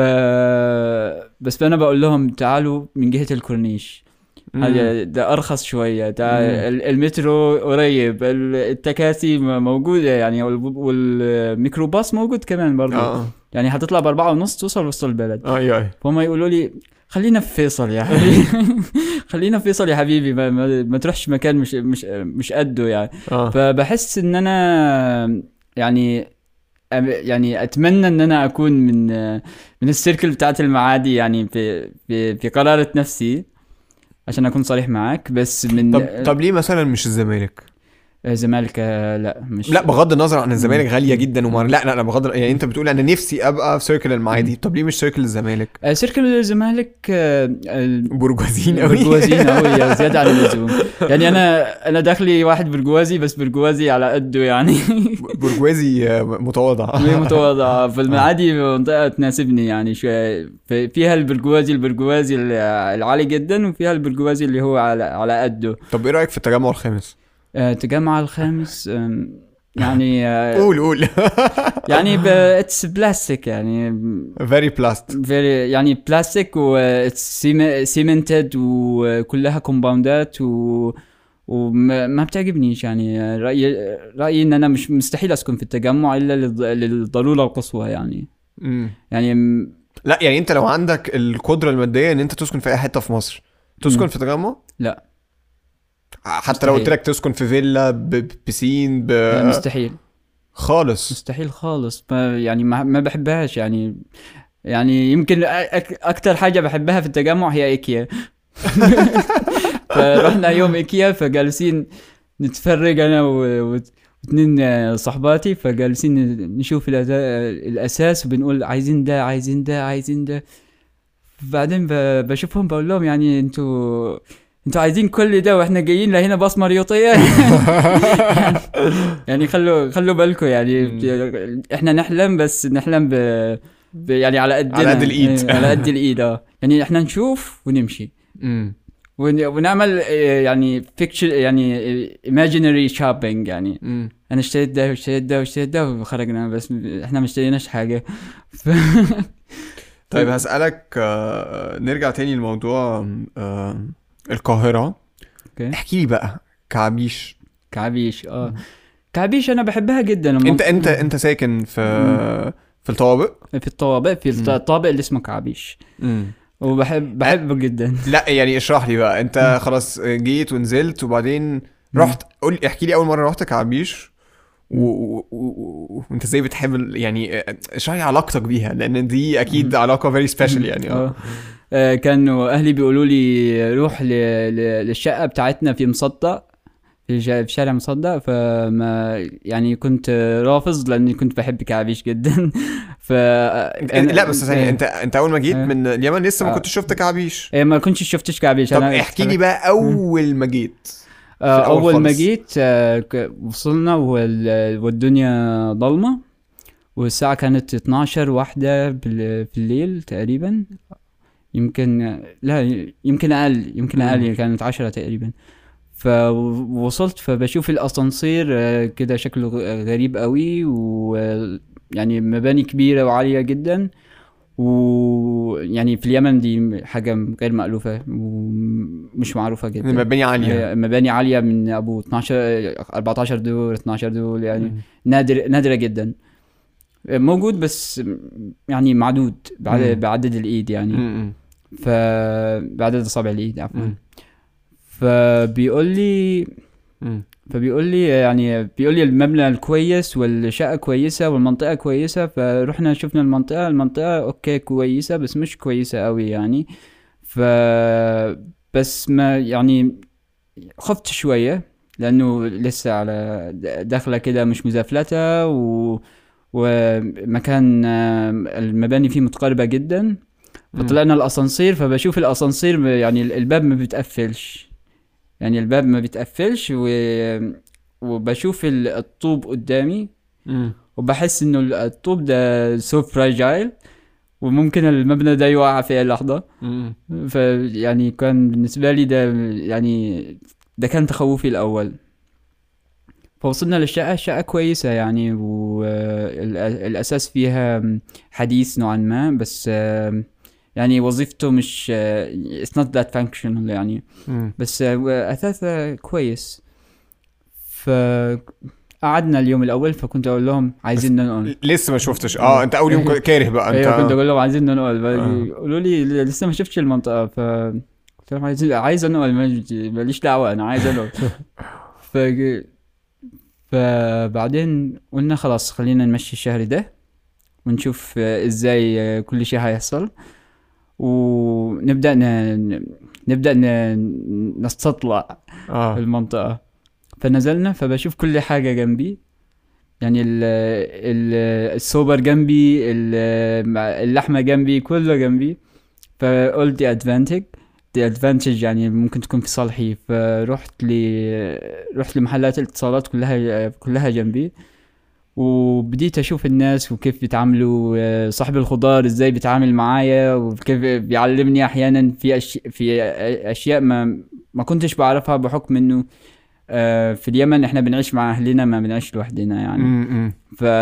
بس انا بقول لهم تعالوا من جهه الكورنيش هذا ده ارخص شويه ده مم. ال- المترو قريب ال- التكاسي م- موجوده يعني وال- والميكروباص موجود كمان برضه اه يعني هتطلع باربعة ونص توصل وسط البلد ايوه ايوه فهم يقولوا لي خلينا في فيصل يا حبيبي خلينا في فيصل يا حبيبي ما, ما, ما تروحش مكان مش مش مش قده يعني اه فبحس ان انا يعني أم- يعني اتمنى ان انا اكون من من السيركل بتاعت المعادي يعني في في في قرارة نفسي عشان اكون صريح معاك بس من طب طب ليه مثلا مش الزمالك؟ الزمالك آه، لا مش لا بغض النظر عن الزمالك غاليه جدا ومر... مم. لا لا لا بغض يعني انت بتقول انا نفسي ابقى في سيركل المعادي طب ليه مش سيركل الزمالك آه، سيركل الزمالك آه، ال- برجوازيين قوي برجوازيين قوي زياده عن اللزوم يعني انا انا داخلي واحد برجوازي بس برجوازي على قده يعني برجوازي آه، متواضع هي متواضعة فالمعادي منطقة تناسبني يعني شوية في- فيها البرجوازي البرجوازي ال- العالي جدا وفيها البرجوازي اللي هو على على قده طب ايه رايك في التجمع الخامس آه، تجمع الخامس آم، يعني آه، قول قول يعني اتس بلاستيك يعني فيري بلاست very يعني بلاستيك و سيمنتد وكلها كومباوندات و وما ما بتعجبنيش يعني رأيي رأيي ان انا مش مستحيل اسكن في التجمع الا للض- للضرورة القصوى يعني يعني م- لا يعني انت لو عندك القدره الماديه ان انت تسكن في اي حته في مصر تسكن مم. في تجمع لا حتى لو قلت مستحيل. لك تسكن في فيلا ب- ببسين ب... لا، مستحيل خالص مستحيل خالص ما يعني ما, ما بحبهاش يعني يعني يمكن أك اكتر حاجه بحبها في التجمع هي ايكيا فرحنا يوم ايكيا فجالسين نتفرج انا و- و- واثنين صحباتي فجالسين نشوف الأدا- الاساس وبنقول عايزين ده عايزين ده عايزين ده بعدين ب- بشوفهم بقول لهم يعني انتوا انتوا عايزين كل ده واحنا جايين لهنا بصمه رياضيه يعني خلوا خلوا بالكم يعني احنا نحلم بس نحلم ب... ب... يعني على قدنا على قد الإيد. إيه، على قد الايد اه يعني احنا نشوف ونمشي مم. ون... ونعمل إيه، يعني فيكشن يعني ايماجينري شوبينج يعني مم. انا اشتريت ده واشتريت ده واشتريت ده وخرجنا بس احنا ما اشتريناش حاجه ف... طيب هسألك آه، نرجع تاني لموضوع آه، القاهرة اوكي احكي لي بقى كعبيش كعبيش اه كعبيش انا بحبها جدا لما انت انت انت ساكن في في الطوابق في الطوابق في مم. الطابق اللي اسمه كعبيش وبحب بحبه جدا لا يعني اشرح لي بقى انت خلاص جيت ونزلت وبعدين رحت قول احكي لي اول مره رحت كعبيش و- و- و- وانت ازاي بتحب ال- يعني آه، اشرح لي علاقتك بيها لان دي اكيد علاقه فيري سبيشال يعني اه اه آه، كانوا اهلي بيقولوا لي روح ل... ل... للشقه بتاعتنا في مصدق في, ش... في شارع مصدق فما يعني كنت رافض لاني كنت بحب كعبيش جدا ف انت- لا بس ثانيه انت انت اول ما جيت آه. من اليمن لسه ما آه. كنتش شفت كعبيش إيه ما كنتش شفتش كعبيش طب أنا احكي لي بقى اول ما جيت آه، في الأول اول ما خالص. جيت آه، ك- وصلنا وال- والدنيا ضلمه والساعه كانت 12 واحدة بال- في الليل تقريبا يمكن لا يمكن اقل يمكن مم. اقل كانت 10 تقريبا فوصلت فبشوف الاسانسير آه، كده شكله غ- غريب قوي ويعني مباني كبيره وعاليه جدا ويعني في اليمن دي حاجه غير مألوفه ومش معروفه جدا مباني عاليه هي مباني عالية من أبو 12 14 دور 12 دور يعني مم. نادر نادرة جدا موجود بس يعني معدود بعد مم. بعدد الإيد يعني مم. فبعدد أصابع الإيد عفوا مم. فبيقول لي مم. فبيقول لي يعني بيقول لي المبنى الكويس والشقة كويسة والمنطقة كويسة فرحنا شفنا المنطقة المنطقة اوكي كويسة بس مش كويسة قوي يعني ف بس ما يعني خفت شوية لأنه لسه على دخلة كده مش مزفلتة و ومكان آم، المباني فيه متقاربة جدا فطلعنا الأسانسير فبشوف الأسانسير يعني الباب ما بيتقفلش يعني الباب ما بيتقفلش و... وبشوف ال- الطوب قدامي مم. وبحس انه الطوب ده سو فراجايل وممكن المبنى ده يقع في اي لحظة مم. فيعني كان بالنسبة لي ده يعني ده كان تخوفي الأول فوصلنا للشقة الشقة كويسة يعني والأساس فيها حديث نوعا ما بس آه، يعني وظيفته مش آه، it's not that functional يعني مم. بس آه، أثاثه كويس فقعدنا اليوم الأول فكنت أقول لهم عايزين ننقل لسه ما شفتش اه انت اول يوم كنت كاره بقى انت ايوه كنت اقول لهم عايزين ننقل آه. يقولوا لي لسه ما شفتش المنطقه ف قلت لهم عايز عايز انقل ماليش- ماليش دعوه انا عايز انقل ف فبعدين قلنا خلاص خلينا نمشي الشهر ده ونشوف آه، ازاي آه، كل شيء هيحصل ونبدا ن... نبدا ن... نستطلع اه المنطقه فنزلنا فبشوف كل حاجة جنبي يعني ال ال السوبر جنبي ال- اللحمة جنبي كله جنبي فقلت دي ادفانتج دي ادفانتج يعني ممكن تكون في صالحي فرحت ل رحت لمحلات الاتصالات كلها كلها جنبي وبديت اشوف الناس وكيف بيتعاملوا آه، صاحب الخضار ازاي بيتعامل معايا وكيف بيعلمني احيانا في أشي في اشياء ما ما كنتش بعرفها بحكم انه آه، في اليمن احنا بنعيش مع اهلنا ما بنعيش لوحدنا يعني امم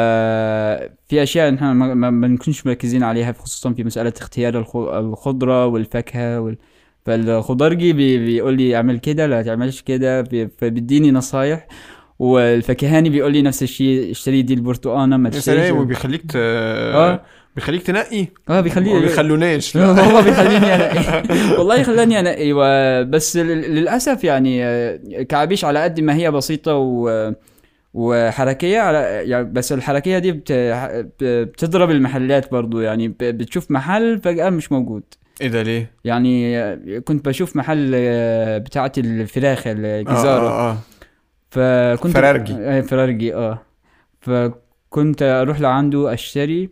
ففي اشياء نحن ما ما- ما بنكونش مركزين عليها خصوصا في مساله اختيار الخ- الخضره والفاكهه وال... فالخضرجي بي... بيقول لي اعمل كده لا تعملش كده بي... فبيديني نصايح والفكهاني بيقول لي نفس الشيء اشتري دي البرتقانه ما يا تشتريش سلام وبيخليك ت... اه بيخليك تنقي اه بيخليه ما بيخلوناش لا والله بيخليني انقي والله خلاني انقي و- بس لل- للاسف يعني آه، كعبيش على قد ما هي بسيطه و وحركيه على يعني بس الحركيه دي بت... ب- بتضرب المحلات برضو يعني ب- بتشوف محل فجاه مش موجود ايه ده ليه؟ يعني آه، كنت بشوف محل آه، بتاعه الفراخ الجزاره اه اه فكنت فرارجي. آه، فرارجي اه فكنت اروح لعنده اشتري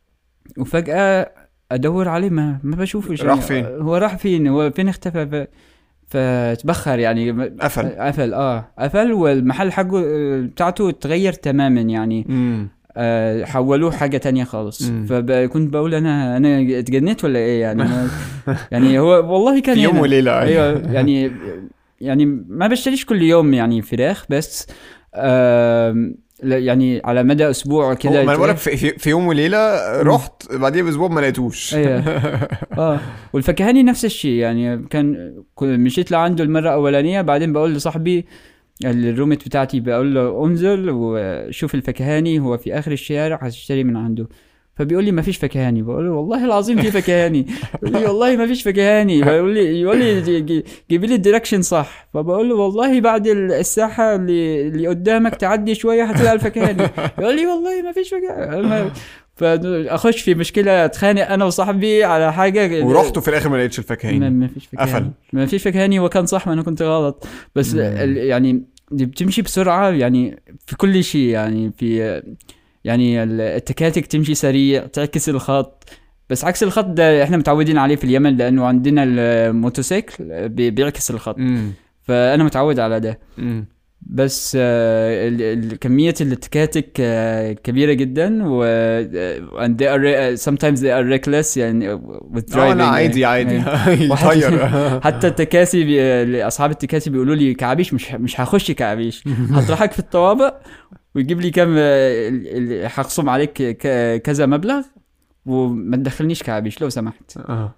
وفجأة ادور عليه ما ما بشوفش راح فين؟ هو راح فين هو فين اختفى ف... فتبخر يعني م- قفل قفل اه قفل والمحل حقه آه، بتاعته اتغير تماما يعني امم آه حولوه حاجة تانية خالص مم. فكنت بقول انا انا اتجننت ولا ايه يعني ما يعني هو والله كان في يوم هنا. وليله ايوه يعني يعني ما بشتريش كل يوم يعني فراخ بس آم، لا، يعني على مدى اسبوع كده كده ما انا بقول لك تلاقي- في, في, في يوم وليله رحت بعديها باسبوع ما لقيتوش ايوه اه والفكهاني نفس الشيء يعني كان كنت مشيت لعنده المره الاولانيه بعدين بقول لصاحبي الرومت بتاعتي بقول له انزل وشوف الفكهاني هو في اخر الشارع هتشتري من عنده فبيقول لي ما فيش فكهاني بقول له والله العظيم في فكهاني يقول لي والله ما فيش فكهاني بيقول لي يقول لي جي- جي- جيب لي الدايركشن صح فبقول له والله بعد ال- الساحه اللي اللي قدامك تعدي شويه هتلاقي الفكهاني يقول لي والله ما فيش فكهاني فاخش في مشكله اتخانق انا وصاحبي على حاجه ورحت وفي الاخر ما لقيتش ما, الفكهين ما فيش فكهاني قفل. ما فيش فكهاني وكان صح ما انا كنت غلط بس مم. ال- يعني دي بتمشي بسرعه يعني في كل شيء يعني في يعني ال- التكاتك تمشي سريع تعكس الخط بس عكس الخط ده احنا متعودين عليه في اليمن لانه عندنا الموتوسيكل بي- بيعكس الخط امم فانا متعود على ده امم بس آه، ال- ال- كمية التكاتك آه، كبيرة جدا و آه، and they are re- sometimes they are reckless يعني with driving اه لا عادي يعني. عادي واحد- يطير حتى التكاسي بي... اصحاب التكاسي بيقولوا لي كعبيش مش مش هخش كعبيش هطرحك في الطوابق ويجيب لي كم ال- ال- هخصم عليك ك... كذا مبلغ وما تدخلنيش كعبيش لو سمحت اه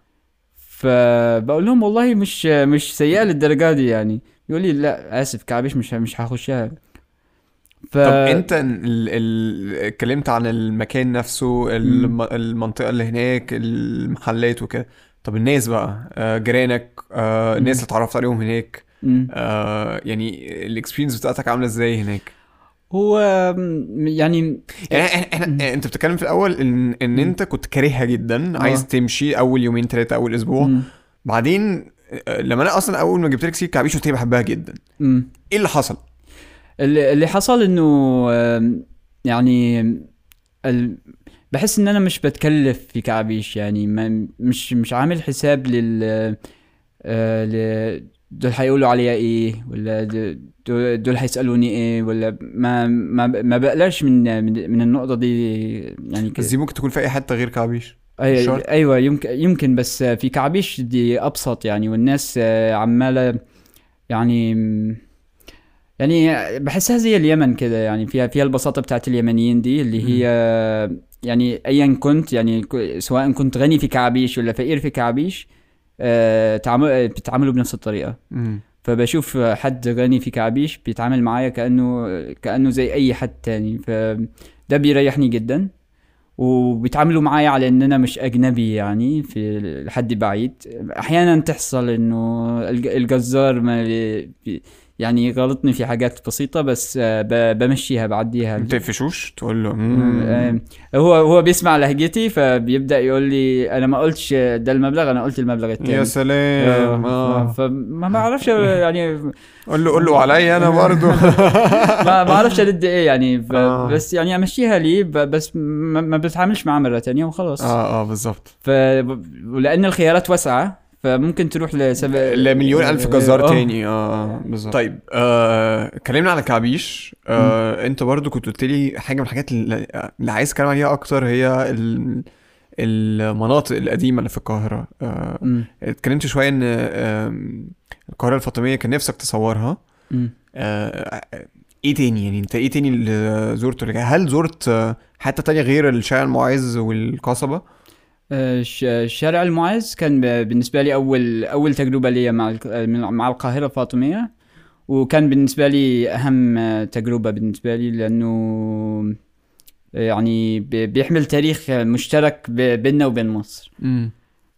فبقول لهم والله مش مش سيئه للدرجه دي يعني يقول لي لا اسف كعبيش مش مش هخشها ف... طب انت ال... ال... اتكلمت عن المكان نفسه الم... المنطقه اللي هناك المحلات وكده طب الناس بقى آه، جيرانك آه، الناس اللي اتعرفت عليهم هناك مم. آه، يعني الاكسبيرينس بتاعتك عامله ازاي هناك هو م- يعني يعني احنا, احنا انت بتتكلم في الاول ان ان انت كنت كارهها جدا عايز تمشي اول يومين ثلاثه اول اسبوع مم. بعدين آه، لما انا اصلا اول ما جبت لك سيره كعبيش قلت لي بحبها جدا مم. ايه اللي حصل؟ اللي اللي حصل انه آم، يعني ال... بحس ان انا مش بتكلف في كعبيش يعني ما مش مش عامل حساب لل آه، ل... دول هيقولوا عليا ايه ولا د- دول, دول هيسالوني ايه ولا ما ما ما بقلقش من من, من النقطه دي يعني بس دي ممكن تكون في اي حته غير كعبيش أي شرط. ايوه يمكن يمكن بس في كعبيش دي ابسط يعني والناس آه، عماله يعني يعني بحسها زي اليمن كده يعني فيها فيها البساطه بتاعت اليمنيين دي اللي هي يعني ايا كنت يعني ك- سواء كنت غني في كعبيش ولا فقير في كعبيش آه، تعامل بتتعاملوا بنفس الطريقه مم. فبشوف حد غني في كعبيش بيتعامل معايا كأنه كأنه زي أي حد تاني فده بيريحني جدا وبيتعاملوا معايا على ان انا مش اجنبي يعني في لحد بعيد احيانا تحصل انه الج- الجزار ما بي- بي- يعني يغلطني في حاجات بسيطة بس آه، ب- بمشيها بعديها ما تقفشوش تقول له آه، مم. هو هو بيسمع لهجتي فبيبدأ يقول لي أنا ما قلتش ده المبلغ أنا قلت المبلغ التاني يا سلام آه، اه فما بعرفش يعني قول له قول له عليا انا برضو ما ما اعرفش ارد ايه يعني ب- آه. بس يعني امشيها لي ب- بس ما, ما بتعاملش معاه مره تانية وخلاص اه اه بالظبط ف ولان الخيارات واسعه فممكن تروح لسب... لمليون الف جزار آه. تاني اه بالظبط طيب آه اتكلمنا على كعبيش آه انت برضو كنت قلت لي حاجه من الحاجات اللي, اللي عايز اتكلم عليها اكتر هي ال- المناطق القديمه اللي في القاهره آه مم. اتكلمت شويه ان آم، القاهره الفاطميه كان نفسك تصورها مم. آه، ايه تاني يعني انت ايه تاني اللي زرته اللي هل زرت آه، حته تانية غير الشارع المعز والقصبه آه، ش- شارع المعز كان ب- بالنسبه لي اول اول تجربه لي مع الق- مع القاهره الفاطميه وكان بالنسبه لي اهم آه، تجربه بالنسبه لي لانه يعني ب- بيحمل تاريخ مشترك ب- بيننا وبين مصر امم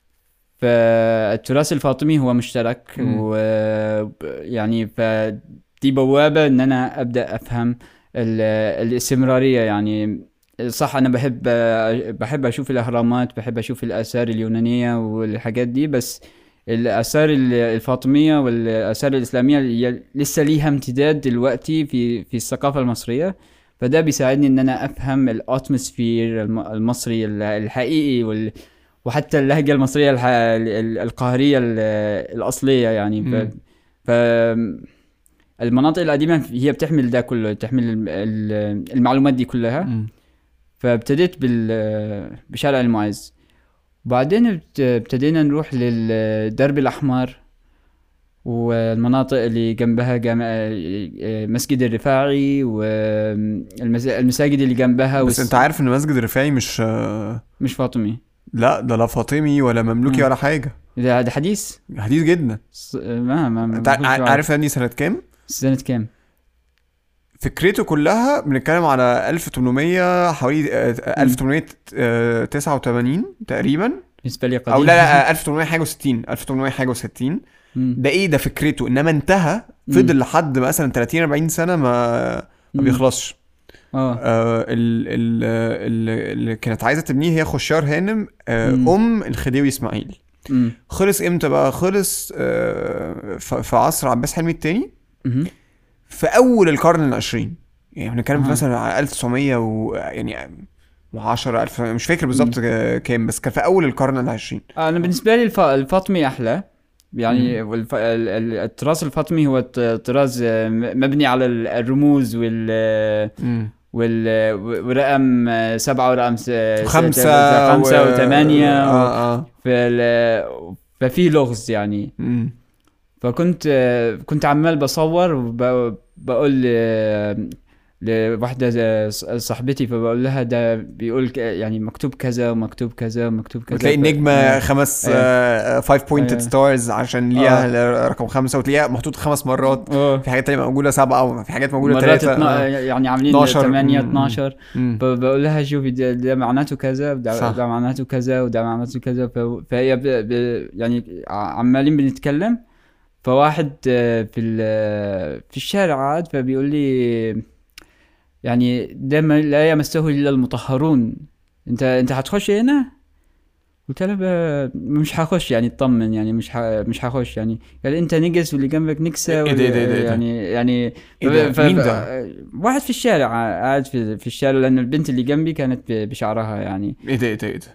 فالتراث الفاطمي هو مشترك مم. و يعني فدي بوابة ان انا ابدا افهم ال- الاستمرارية يعني صح انا بحب بحب اشوف الاهرامات بحب اشوف الاثار اليونانية والحاجات دي بس الاثار ال- الفاطمية والاثار الاسلامية هي لسه ليها امتداد دلوقتي في في الثقافة المصرية فده بيساعدني ان انا افهم الاتموسفير الم- المصري ال- الحقيقي وال وحتى اللهجة المصرية الح... ال- القاهرية ال- الأصلية يعني ف... مم. ف... المناطق القديمة هي بتحمل ده كله تحمل ال- ال- المعلومات دي كلها مم. فابتديت بال... بشارع المعز وبعدين ابت- ابتدينا نروح للدرب الأحمر والمناطق اللي جنبها جامع مسجد الرفاعي والمساجد اللي جنبها بس انت عارف ان مسجد الرفاعي مش آه، مش فاطمي لا ده لا فاطمي ولا مملوكي مم. ولا حاجه ده ده حديث حديث جدا ص- ما ما ما انت ما كنتش ع- عارف يعني سنه كام سنة كام؟ فكرته كلها بنتكلم على 1800 حوالي آه، 1889 تقريبا بالنسبة لي قديم او لا لا آه، 1800 حاجه و60 1800 حاجه و60 مم. ده ايه ده فكرته انما انتهى مم. فضل لحد مثلا 30 40 سنه ما ما مم. بيخلصش اه آه ال- ال- ال- اللي كانت عايزه تبنيه هي خشار هانم آه مم. ام الخديوي اسماعيل مم. خلص امتى بقى خلص آه ف- في عصر عباس حلمي الثاني مهم. في اول القرن العشرين يعني بنتكلم أها. مثلا على 1900 و يعني 10 ألف مش فاكر بالظبط كام بس كان في اول القرن العشرين انا بالنسبة لي الف... الفاطمي احلى يعني والف... ال- ال- التراث الفاطمي هو ط- طراز آه، م- مبني على ال- الرموز وال وال ورقم آه، سبعة ورقم س... خمسة س- خمسة و- وثمانية و... اه اه فال... ففي لغز يعني مم. فكنت آه، كنت عمال بصور وبقول لواحدة ز- صاحبتي فبقول لها ده بيقول ك- يعني مكتوب كذا ومكتوب كذا ومكتوب كذا وتلاقي ف- النجمة آه. خمس أيوة. 5 بوينتد أيوة. ستارز عشان ليها رقم خمسة وتلاقيها محطوط خمس مرات اه في حاجات تانية موجودة سبعة وفي حاجات موجودة مرات ثلاثة اتنا... يعني عاملين 12. 8 مم. 12 مم. فبقول لها شوفي ده, ده معناته كذا وده صح. ده معناته كذا وده معناته كذا ف... فهي ب... ب... يعني ع- عمالين بنتكلم فواحد آه، في ال... في الشارع عاد فبيقول لي يعني ده ما لا يمسه الا المطهرون انت انت هتخش هنا قلت له ب- مش هخش يعني اطمن يعني مش ح... مش هخش يعني قال انت نجس واللي جنبك نكسه إيه ده- إيه ده- إيه ده- إيه ده؟ يعني يعني إيه ده؟ ف- مين ف- ده؟ واحد في الشارع قاعد في في الشارع لان البنت اللي جنبي كانت ب- بشعرها يعني ايه ده ايه ده ايه ده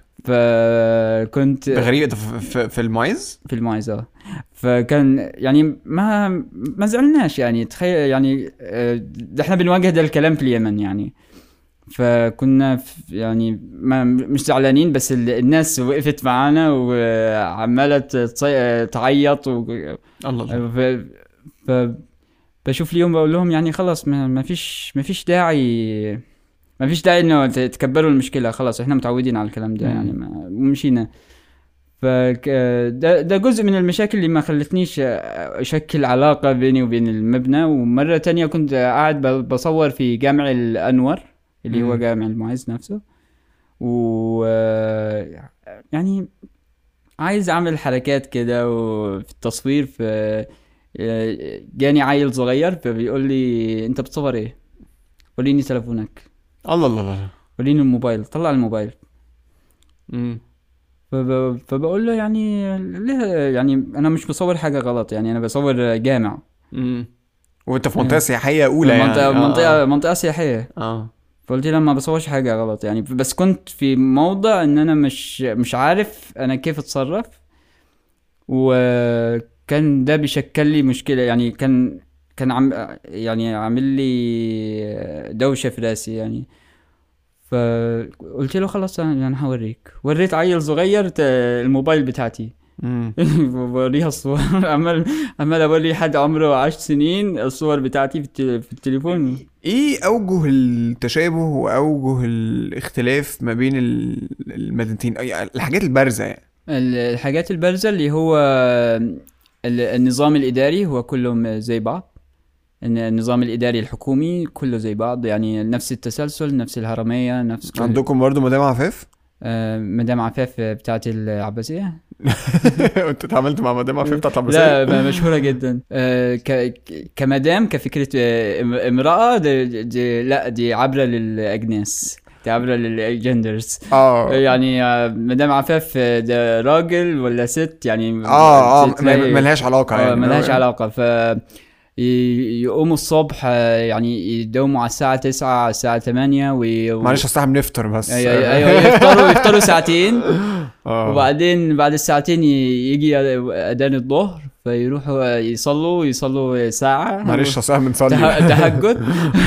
فكنت ده غريب ده في- في في المايز في المايزة فكان يعني ما ما زعلناش يعني تخيل يعني آه، ده احنا بنواجه ده الكلام في اليمن يعني فكنا في- يعني ما مش زعلانين بس ال- الناس وقفت معانا وعمالة تصي- تعيط و... الله الله ف... ف... بشوف اليوم بقول لهم يعني خلاص ما ما فيش ما فيش داعي ما فيش داعي انه تتكبروا المشكله خلاص احنا متعودين على الكلام ده مم. يعني ما ومشينا ف ده ده جزء من المشاكل اللي ما خلتنيش اشكل علاقه بيني وبين المبنى ومره تانية كنت قاعد ب- بصور في جامع الانور اللي هو مم. جامع المعز نفسه و يعني عايز اعمل حركات كده وفي التصوير في آه، جاني عيل صغير فبيقول لي انت بتصور ايه وريني تليفونك الله الله الله وريني الموبايل طلع الموبايل مم. فب... فبقول له يعني ليه يعني انا مش بصور حاجه غلط يعني انا بصور جامع مم. وانت في منطقه سياحيه اولى يعني منطقه آه، منطقه منطقه سياحيه اه فقلت له ما بصورش حاجه غلط يعني بس كنت في موضع ان انا مش مش عارف انا كيف اتصرف وكان ده بيشكل لي مشكله يعني كان كان عم يعني عامل لي دوشه في راسي يعني فقلت له خلاص انا أنا هوريك وريت عيل صغير ت- الموبايل بتاعتي مم. بوريها الصور عمال عمال اوري حد عمره عشر سنين الصور بتاعتي في التل- في التليفون ايه اوجه التشابه واوجه الاختلاف ما بين ال- المدينتين أي- الحاجات البارزه يعني ال- الحاجات البارزة اللي هو ال- النظام الإداري هو كلهم زي بعض إن النظام الإداري الحكومي كله زي بعض يعني نفس التسلسل نفس الهرمية نفس كل عندكم برضو مدام عفاف آه مدام عفاف بتاعت العباسية انت اتعاملت مع مدام عفاف بتاعت العباسيه لا م- مشهورة جدا آه ك ك- كمدام كفكرة آه، ام- امرأة دي, دي لا دي عبرة للأجناس دي عبرة للجندرز اه يعني آه، مدام عفاف آه، ده راجل ولا ست يعني اه اه ما- تلاقي- ملهاش علاقه اه يعني ملهاش علاقة ف ي- يقوموا الصبح آه، يعني يدوموا على الساعة 9 على الساعة 8 وي... معلش اصل احنا بنفطر بس ايوه ايوه يفطروا يفطروا ساعتين اه وبعدين بعد الساعتين ي- يجي اذان الظهر فيروحوا يصلوا يصلوا ساعة معلش اصل احنا بنصلي ته- تهجد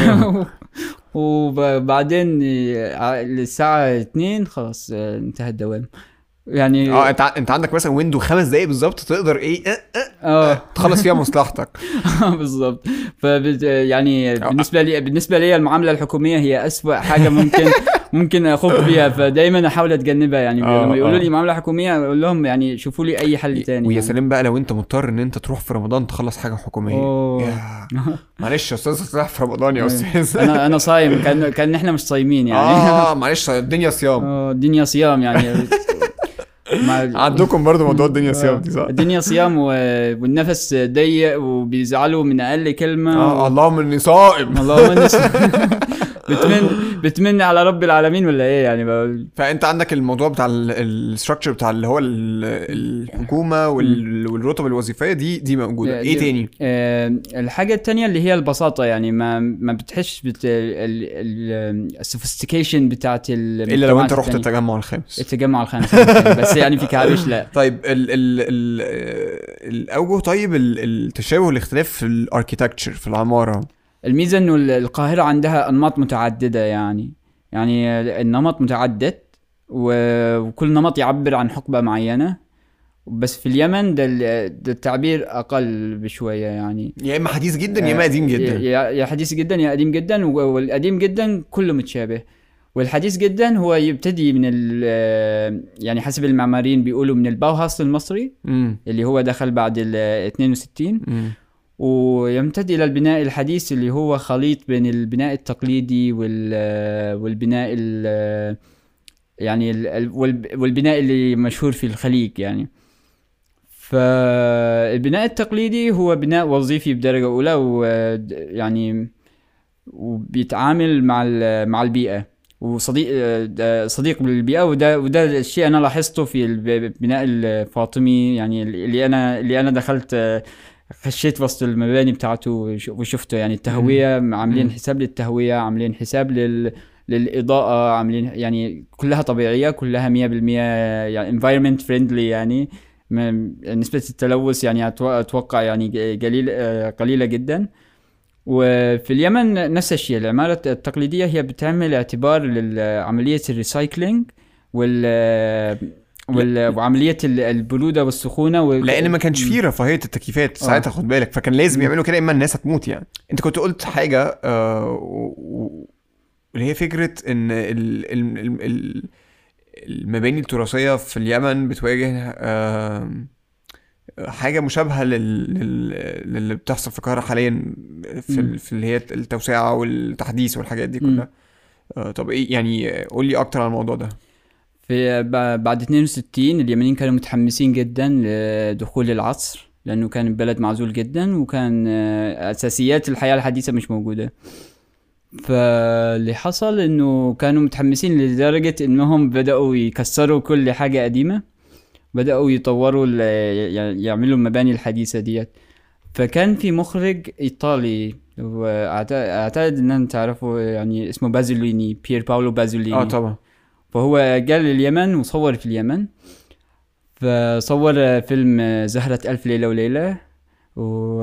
وبعدين ي- الساعة 2 خلاص آه، انتهى الدوام يعني اه انت ع- انت عندك مثلا ويندو خمس دقايق بالظبط تقدر ايه اه اه اه تخلص فيها مصلحتك بالظبط فبت يعني بالنسبه لي بالنسبه لي المعامله الحكوميه هي أسوأ حاجه ممكن ممكن اخوض فيها فدايما احاول اتجنبها يعني آه، لما يقولوا آه. لي معامله حكوميه اقول لهم يعني شوفوا لي اي حل تاني ويا يعني. سلام بقى لو انت مضطر ان انت تروح في رمضان تخلص حاجه حكوميه أوه. يا. معلش يا استاذ صلاح في رمضان يا أيوة. استاذ انا انا صايم كان كان احنا مش صايمين يعني اه معلش الدنيا صيام آه، الدنيا صيام يعني مع- عندكم برضو موضوع الدنيا صيام آه، دي صح؟ الدنيا صيام و- والنفس ضيق وبيزعلوا من اقل كلمه اه اللهم اني صائم اللهم اني بتمن بتمن على رب العالمين ولا ايه يعني بقول فانت عندك الموضوع بتاع الستراكشر بتاع اللي هو ال- الحكومه وال- والرتب الوظيفيه دي دي موجوده دي- ايه تاني؟ آه، الحاجة التانية اللي هي البساطة يعني ما ما بتحسش بت السوفيستيكيشن بتاعت الا لو انت المجتمعات رحت التانية. التجمع الخامس التجمع الخامس ممكن، بس يعني في كعبش لا طيب ال ال ال الاوجه طيب ال- التشابه والاختلاف في الاركيتكتشر في العماره الميزة انه ال- القاهرة عندها انماط متعددة يعني يعني النمط متعدد و- وكل نمط يعبر عن حقبة معينة بس في اليمن ده, ال- ده التعبير اقل بشوية يعني يا اما حديث جدا يا اما قديم جدا يا يا حديث جدا يا قديم جدا و- والقديم جدا كله متشابه والحديث جدا هو يبتدي من ال يعني حسب المعماريين بيقولوا من الباوهاوس المصري امم اللي هو دخل بعد ال 62 ويمتد الى البناء الحديث اللي هو خليط بين البناء التقليدي وال والبناء ال يعني ال- ال- والب- والبناء اللي مشهور في الخليج يعني فالبناء التقليدي هو بناء وظيفي بدرجة أولى ويعني وبيتعامل مع ال- مع البيئة وصديق ده صديق بالبيئة وده وده الشيء أنا لاحظته في الب- البناء الفاطمي يعني اللي أنا اللي أنا دخلت خشيت وسط المباني بتاعته وش- وشفته يعني التهوية عاملين مم. حساب للتهوية عاملين حساب لل للإضاءة عاملين يعني كلها طبيعية كلها مية بالمية يعني environment friendly يعني م- نسبة التلوث يعني أتو- أتوقع يعني ق- قليل آه، قليلة جدا وفي اليمن نفس الشيء العمارة التقليدية هي بتعمل اعتبار لعملية الريسايكلينج وال وال- وعملية ال- البرودة والسخونة و... لان ما كانش فيه رفاهيه التكييفات ساعتها خد بالك فكان لازم يعملوا كده اما الناس هتموت يعني انت كنت قلت حاجه آه و- و- اللي هي فكره ان ال ال ال ال المباني التراثيه في اليمن بتواجه آه حاجه مشابهه لل... لل... للي بتحصل في القاهره حاليا في, مم. ال... في اللي هي التوسعه والتحديث والحاجات دي مم. كلها آه طب ايه يعني قول لي اكتر عن الموضوع ده في ب- بعد 62 اليمنيين كانوا متحمسين جدا لدخول العصر لانه كان بلد معزول جدا وكان آه، اساسيات الحياه الحديثه مش موجوده فاللي حصل انه كانوا متحمسين لدرجه انهم بداوا يكسروا كل حاجه قديمه بداوا يطوروا ال- ي- يعملوا المباني الحديثه ديت فكان في مخرج ايطالي واعتقد ان انت تعرفه يعني اسمه بازوليني بير باولو بازوليني اه طبعا فهو جاء لليمن وصور في اليمن فصور فيلم زهرة ألف ليلة وليلة و...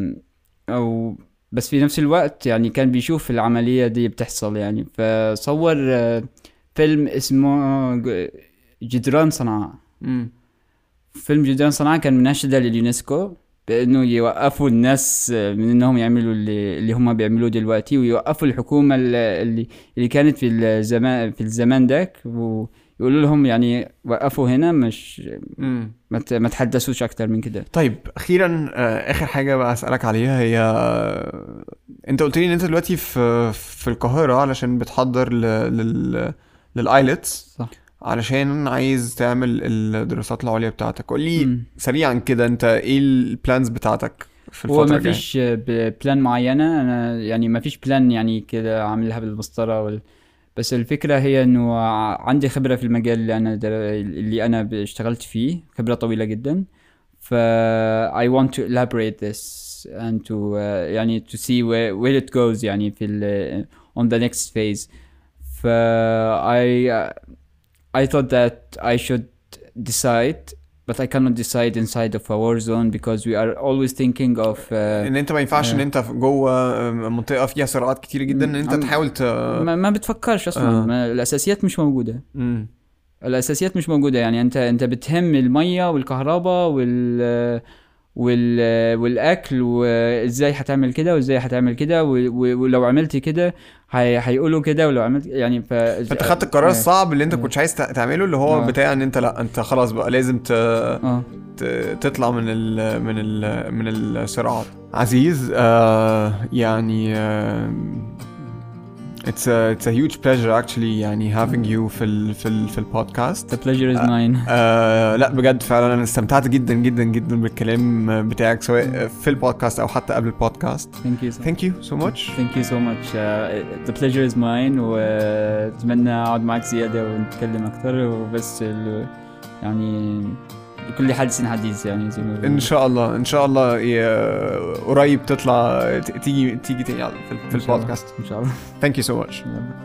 أو بس في نفس الوقت يعني كان بيشوف العملية دي بتحصل يعني فصور فيلم اسمه جدران صنعاء مم. فيلم جدران صنعاء كان مناشدة لليونسكو بانه يوقفوا الناس من انهم يعملوا اللي, اللي هم بيعملوه دلوقتي ويوقفوا الحكومه اللي اللي كانت في الزمان في الزمان داك ويقولوا لهم يعني وقفوا هنا مش مم. ما ت- ما تحدثوش اكتر من كده طيب اخيرا آه، اخر حاجه بقى اسالك عليها هي آه، انت قلت لي ان انت دلوقتي في في القاهره علشان بتحضر ل... لل للايلتس صح علشان عايز تعمل الدراسات العليا بتاعتك قول لي مم. سريعا كده انت ايه البلانز بتاعتك في هو الفتره ما الجايه فيش بلان معينة أنا يعني ما فيش بلان يعني كده عاملها بالمسطرة وال... بس الفكرة هي إنه ع- عندي خبرة في المجال اللي أنا در... اللي أنا ب- اشتغلت فيه خبرة طويلة جدا ف I want to elaborate this and to uh, يعني to see where, where it goes يعني في ال on the next phase ف I I thought that I should decide but I cannot decide inside of a war zone because we are always thinking of uh, ان انت ما ينفعش ان آه. انت في جوه آه، منطقه فيها صراعات كتير جدا ان انت عم- تحاول ت ما, ما بتفكرش اصلا آه. ما الاساسيات مش موجوده مم. الاساسيات مش موجوده يعني انت انت بتهم الميه والكهرباء وال وال والاكل وازاي هتعمل كده وازاي هتعمل كده و- و- ولو عملت كده هي... هيقولوا كده ولو عملت يعني ف فانت خدت القرار آه. الصعب اللي انت كنتش عايز تع- تعمله اللي هو آه. بتاع ان انت لا انت خلاص بقى لازم ت... اه ت- تطلع من ال من ال من الصراعات عزيز آه يعني آه it's a it's a huge pleasure actually يعني having you في ال في ال في البودكاست the pleasure is mine آه لا بجد فعلا انا استمتعت جدا جدا جدا بالكلام بتاعك سواء في البودكاست او حتى قبل البودكاست thank you so thank you so much Thank you so much uh, the pleasure is mine واتمنى اقعد معاك زيادة ونتكلم اكتر وبس ال... يعني لكل حادث حديث يعني زي ما ان بيقولوا. شاء الله ان شاء الله ي- قريب تطلع ت- تيجي تيجي تاني على- في- في إن شاء الله. البودكاست ان شاء الله thank you so much يلا.